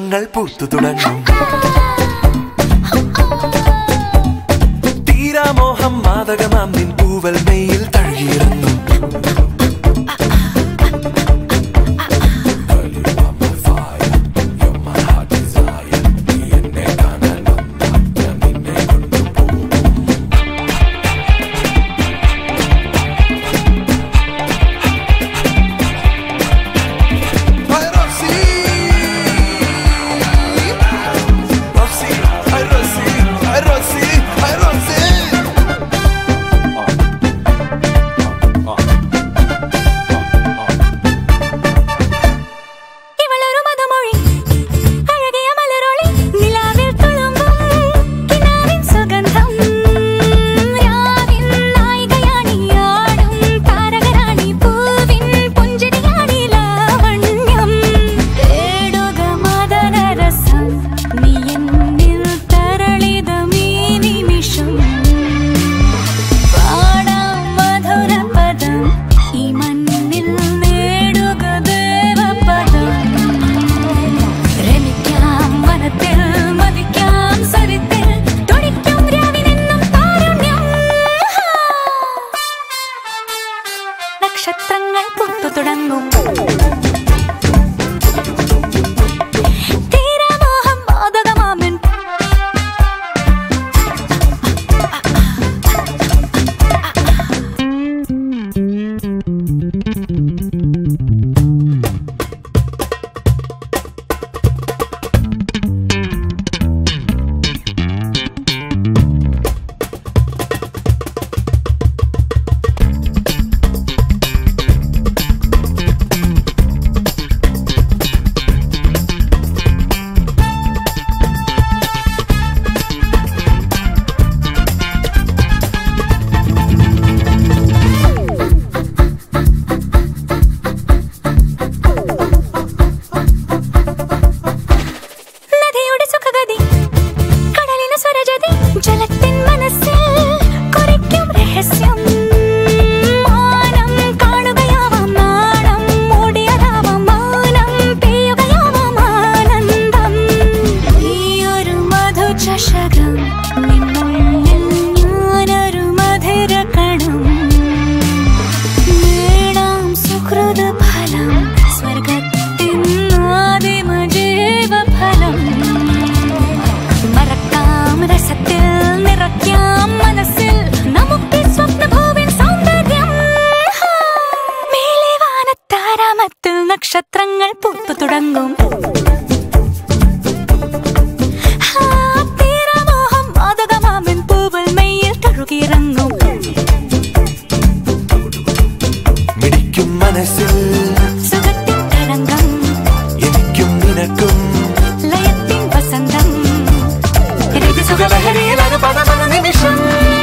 S13: നക്ഷത്രങ്ങൾ പൂത്തു തുടങ്ങും തീരാമോഹം മാതകമാം നിൻ പൂവൽ മെയ്യിൽ തഴുകിയിറങ്ങും
S3: ഇവളൊരു മധുമൊഴി അഴകിയ മലരൊളി നിലാവിൽ തുളുമ്പും കിനാവിൻ സുഗന്ധം രാവിൻ നായികയാണി ആടും താരകരാണി പൂവിൻ പുഞ്ചിരിയാണി ലാവണ്യം തേടുക മദനരസം നീ എന്നിൽ തരളിതമീ നിമിഷം പാടാം മധുരപദം ഈ മണ്ണിൽ നേടുക ദേവപദം രമിക്കാം വനത്തിൽ മതിക്കാം സരിത്തിൽ തുടിക്കും രാവിനെന്നും താരുണ്യം നക്ഷത്രങ്ങൾ പുത്തു തുടങ്ങും തീരാമോഹം മാതകമാമൻ നദിയുടെ സുഖഗതി കടലിന് സ്വരജതി ജലത്തിൻ മനസ്സിൽ കുറിക്കും രഹസ്യം മാനം കാണുകയാവാം നാണം മൂടിയതാവാം മൗനം പെയ്യുകയാവാം ആനന്ദം നീയൊരു മധു ചഷകം നിന്നുള്ളിൽ ഞാനൊരു മധുര കണം നേടാം സുഹൃത ഫലം സ്വർഗത്തിൻ ആദിമ ജീവഫലം മറക്കാം രസത്തിൽ നിറയ്ക്കാം മനസ്സിൽ നമുക്ക് സ്വപ്നഭൂവിൻ സൗന്ദര്യം മേലെ വാനത്താരാമത്തിൽ നക്ഷത്രങ്ങൾ പൂത്തു തുടങ്ങും ആ, തീരാമോഹം മാതകമാമൻ പൂവൽ മെയ്യിൽ തഴുകിയിറങ്ങും
S13: മിടിക്കും മനസ്സിൽ
S3: സുഖത്തിൻ തരംഗം
S13: എനിക്കും നിനക്കും
S3: ലയത്തിൻ വസന്തം
S13: സുഖലഹരിയിൽ അനുപദമന നിമിഷം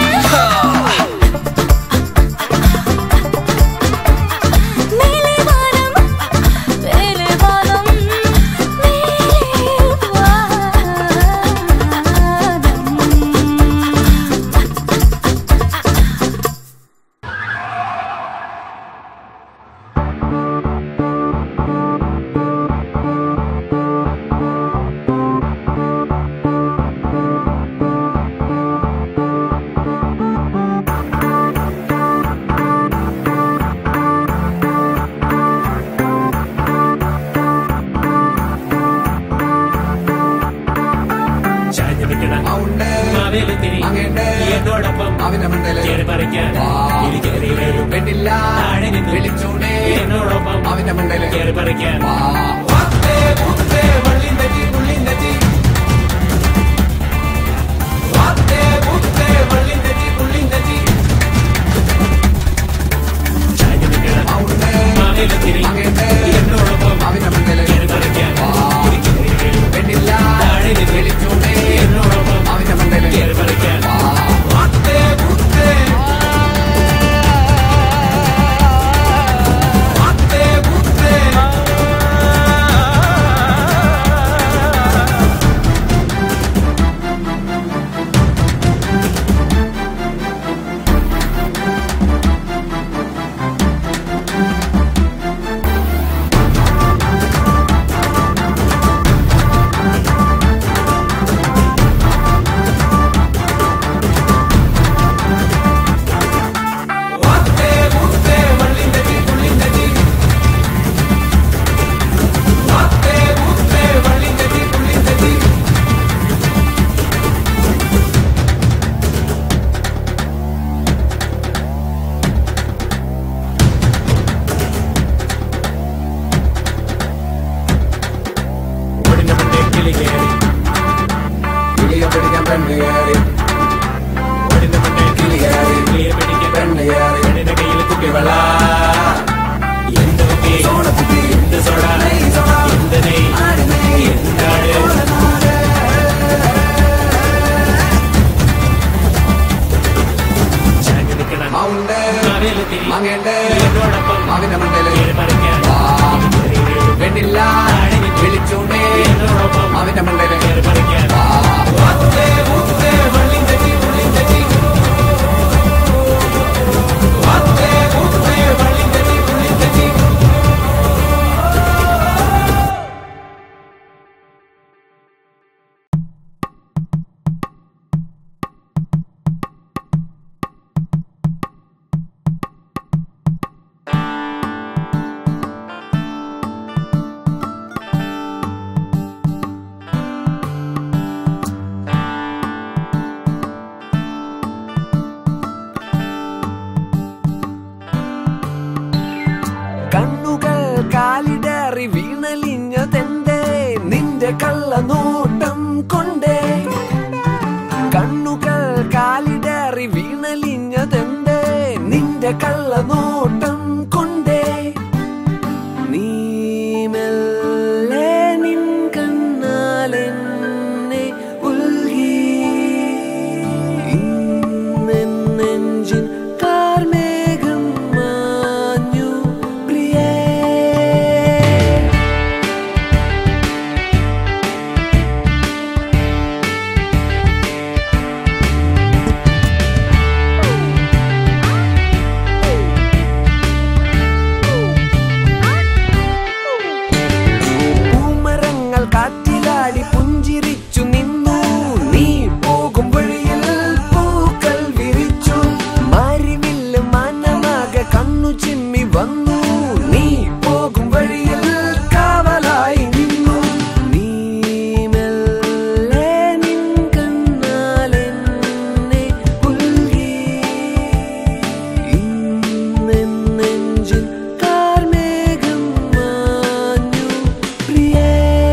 S3: മേലെ വാനം മേലെ വാനം മേലെ
S11: ചാഞ്ഞു നിൽക്കണം മാവേലിത്തിരി എന്നോടൊപ്പം കേറി പറിക്കാൻ ഇരിക്കുന്ന വരും
S1: പെണ്ണില്ല
S11: താഴെ നിന്ന്
S1: വിളിച്ചൂടെ
S11: എന്നോടൊപ്പം
S1: അവന്റെ മണ്ടയില്
S11: കേറി പറിക്കാൻ
S1: വാത്തേ മുത്തേ വള്ളിന്തജി പുള്ളിന്തജി വാത്തേ മുത്തേ വള്ളിന്തജി പുള്ളിന്തജി
S11: ചാഞ്ഞു നിൽക്കണം മാവേലിത്തിരി എന്നോടൊപ്പം
S1: അവന്റെ മണ്ടയില്
S11: കേറി പറിക്കാൻ ഇരിക്കുന്ന വരും
S1: പെണ്ണില്ല
S11: താഴെ നിന്ന്
S1: വിളിച്ചൂടെ
S11: എന്നോടൊപ്പം
S1: അവന്റെ മണ്ടയില്
S11: കേറി പറിക്കാൻ
S1: വാത്തേ മുത്തേ വാത്തേ മുത്തേ
S14: വാങ്ങേണ്ടേ മാവിന്റെ മണ്ടല് വെണ്ണില്ല വിളിച്ചൂണ്ടേ മാവിന്റെ മണ്ടല്
S15: കണ്ണുകൾ കാലിടറി വീണലിഞ്ഞതെന്തേ നിന്റെ കള്ളനോട്ടം കൊണ്ടേ കണ്ണുകൾ കാലിടറി വീണലിഞ്ഞതെന്തേ നിന്റെ കള്ളനോട്ടം കൊണ്ടേ നീ മെല്ലെ നിൻ കണ്ണാലെന്നെ ഉൽകി ഇന്നെൻ നെഞ്ചിൻ കാർമേഘം മാഞ്ഞു പ്രിയേ പൂമരങ്ങൾ കാറ്റിലാടി പുഞ്ചിരിച്ചു നിന്നു നീ പോകും വഴിയിൽ പൂക്കൾ വിരിച്ചു മാരിവില്ല് മാനമാകെ കണ്ണു ചിമ്മി വന്നു നീ പോകും വഴിയിൽ കാവലായി നിന്നു നീ മെല്ലെ നിൻ കണ്ണാലെന്നെ പുൽകി ഇന്നെൻ നെഞ്ചിൽ കാർമേഘം മാഞ്ഞു പ്രിയേ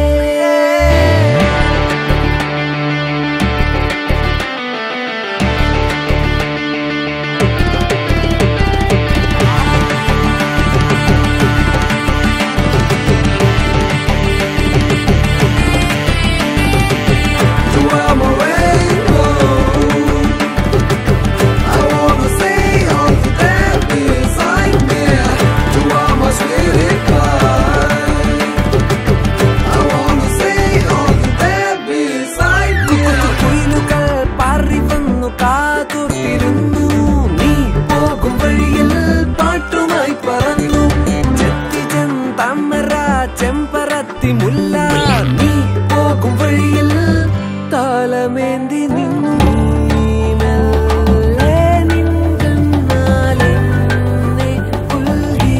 S15: കുയിലുകൾ പാറി വന്നു കാതോർത്തിരുന്നു നീ പോകും വഴിയിൽ പാട്ടുമായി പറന്നു ചെത്തിജൻ താമര ചെമ്പരത്തി മുല്ല നീ പോകും വഴിയിൽ താലമേന്തി നിന്നു നീ മെല്ലെ നിൻ കണ്ണാലെന്നെ പുൽകി.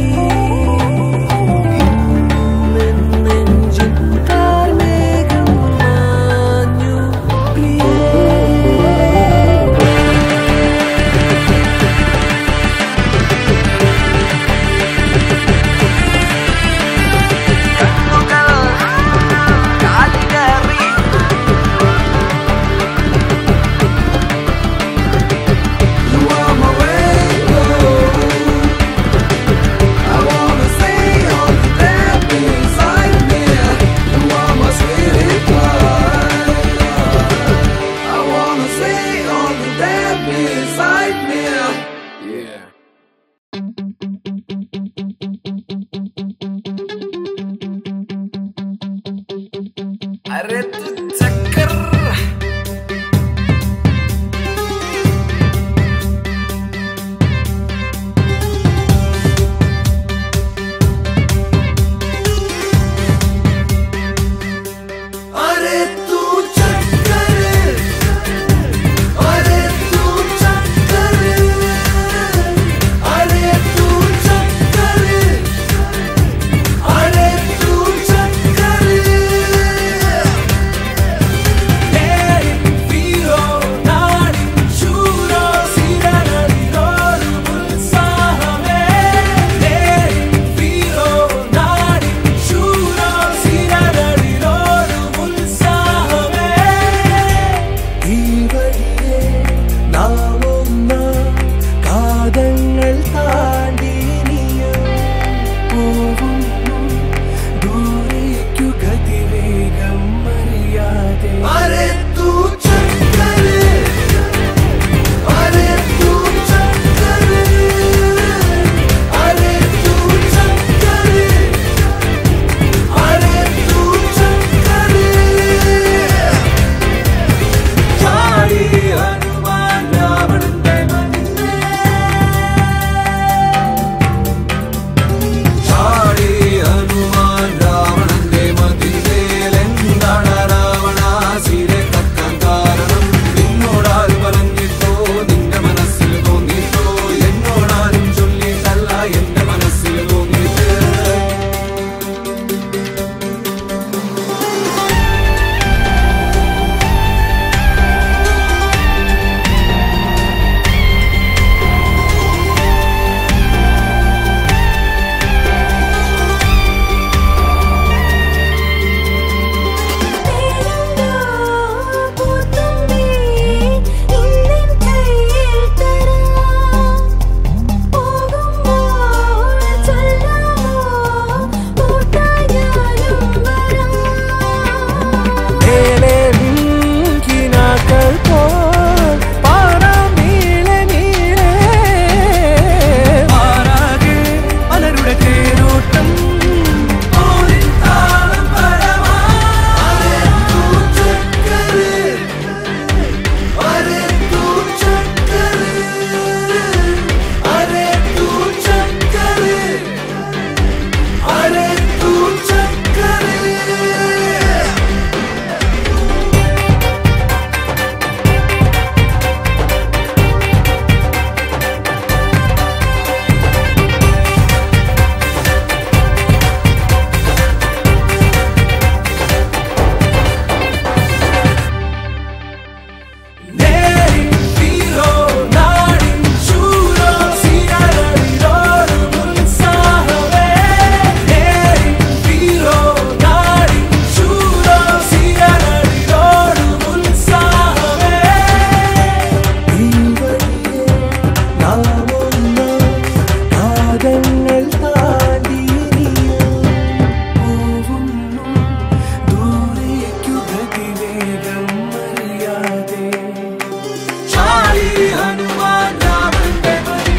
S15: ഇന്നെൻ നെഞ്ചിൽ കാർമേഘം മാഞ്ഞു പ്രിയേ കാലിടറി
S1: ചാടി ഹനുമാൻ രാവണന്റെ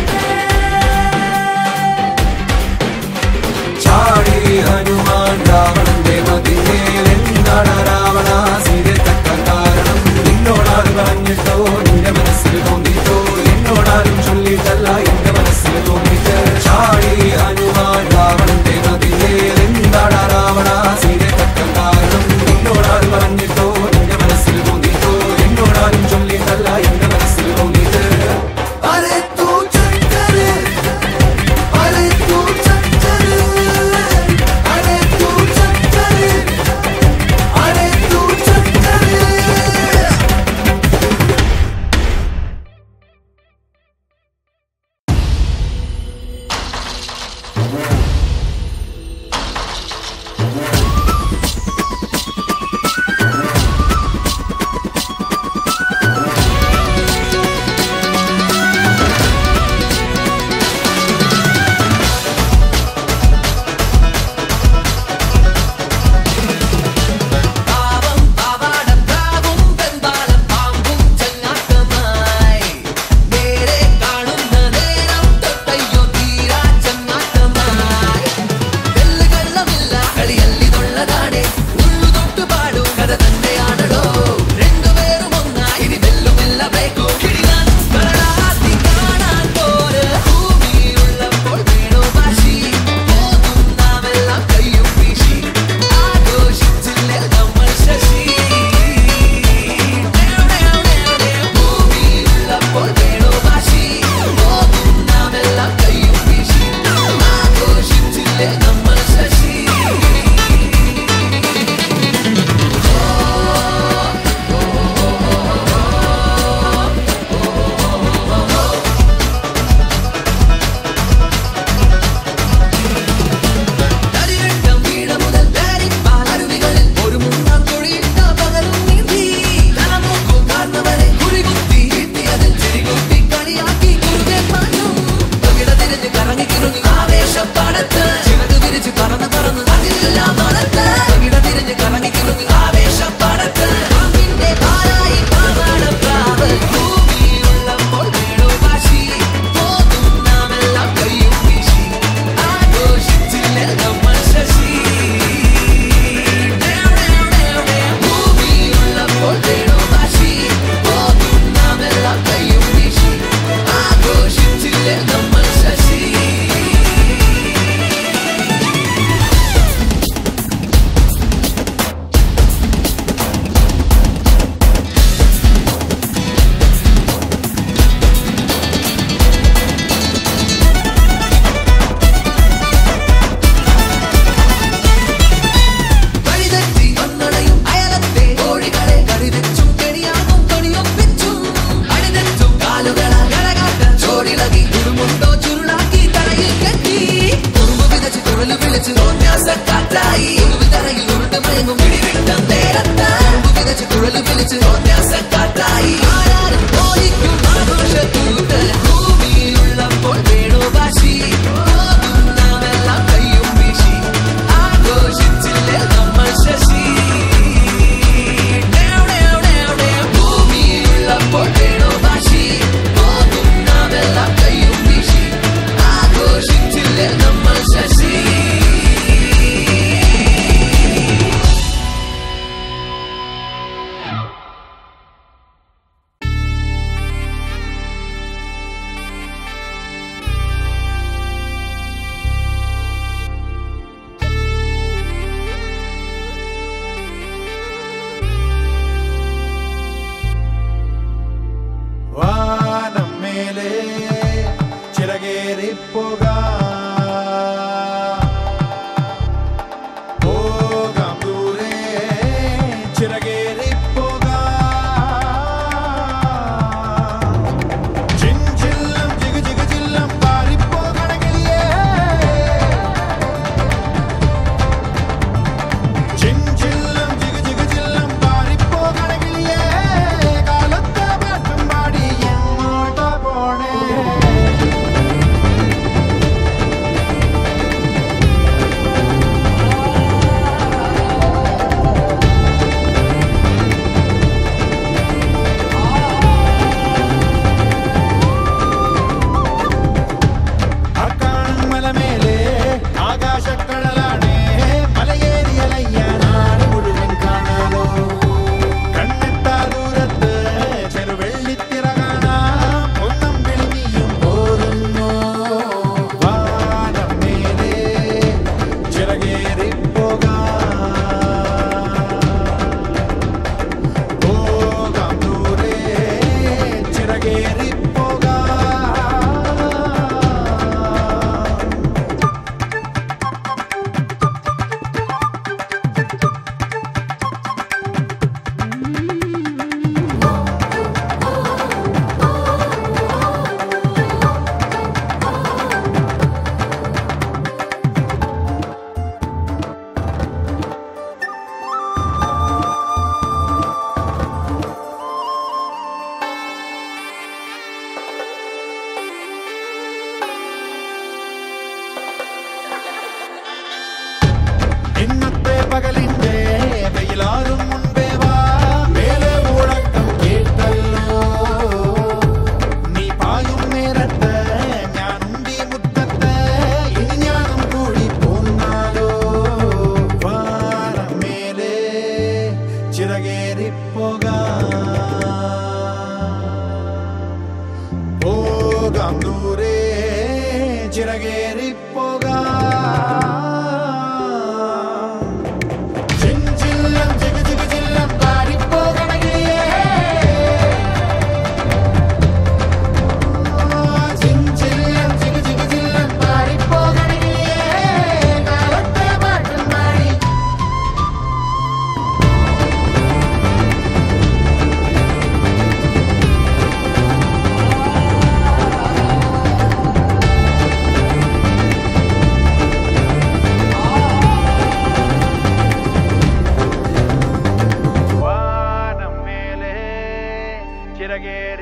S1: ചാടി ഹനുമാൻ രാവണന്റെ മതിമേൽ എന്താണ് രാവണ സീരത്തക്ക കാരണം നിന്നോടാരും പറഞ്ഞിട്ടോ നിന്റെ മനസ്സിൽ തോന്നിട്ടോ എന്നോടാരും ചൊല്ലിട്ടല്ല എന്റെ മനസ്സിൽ തോന്നിട്ട് ചാടി ഹനുമാൻ രാവണന്റെ മതിമേൽ എന്താണ് രാവണ സീരത്തക്ക കാരണം നിന്നോടാരും പറഞ്ഞിട്ടോ നിന്റെ മനസ്സിൽ തോന്നിട്ടോ എന്നോടാരും ചൊല്ലിട്ടല്ല എന്റെ മനസ്സിൽ തോന്നിട്ട് അരെ തൂ ചക്കരെ അരെ തൂ ചക്കരെ അരെ തൂ ചക്കരെ അരെ തൂ ചക്കരെ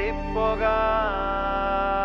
S16: പോകാം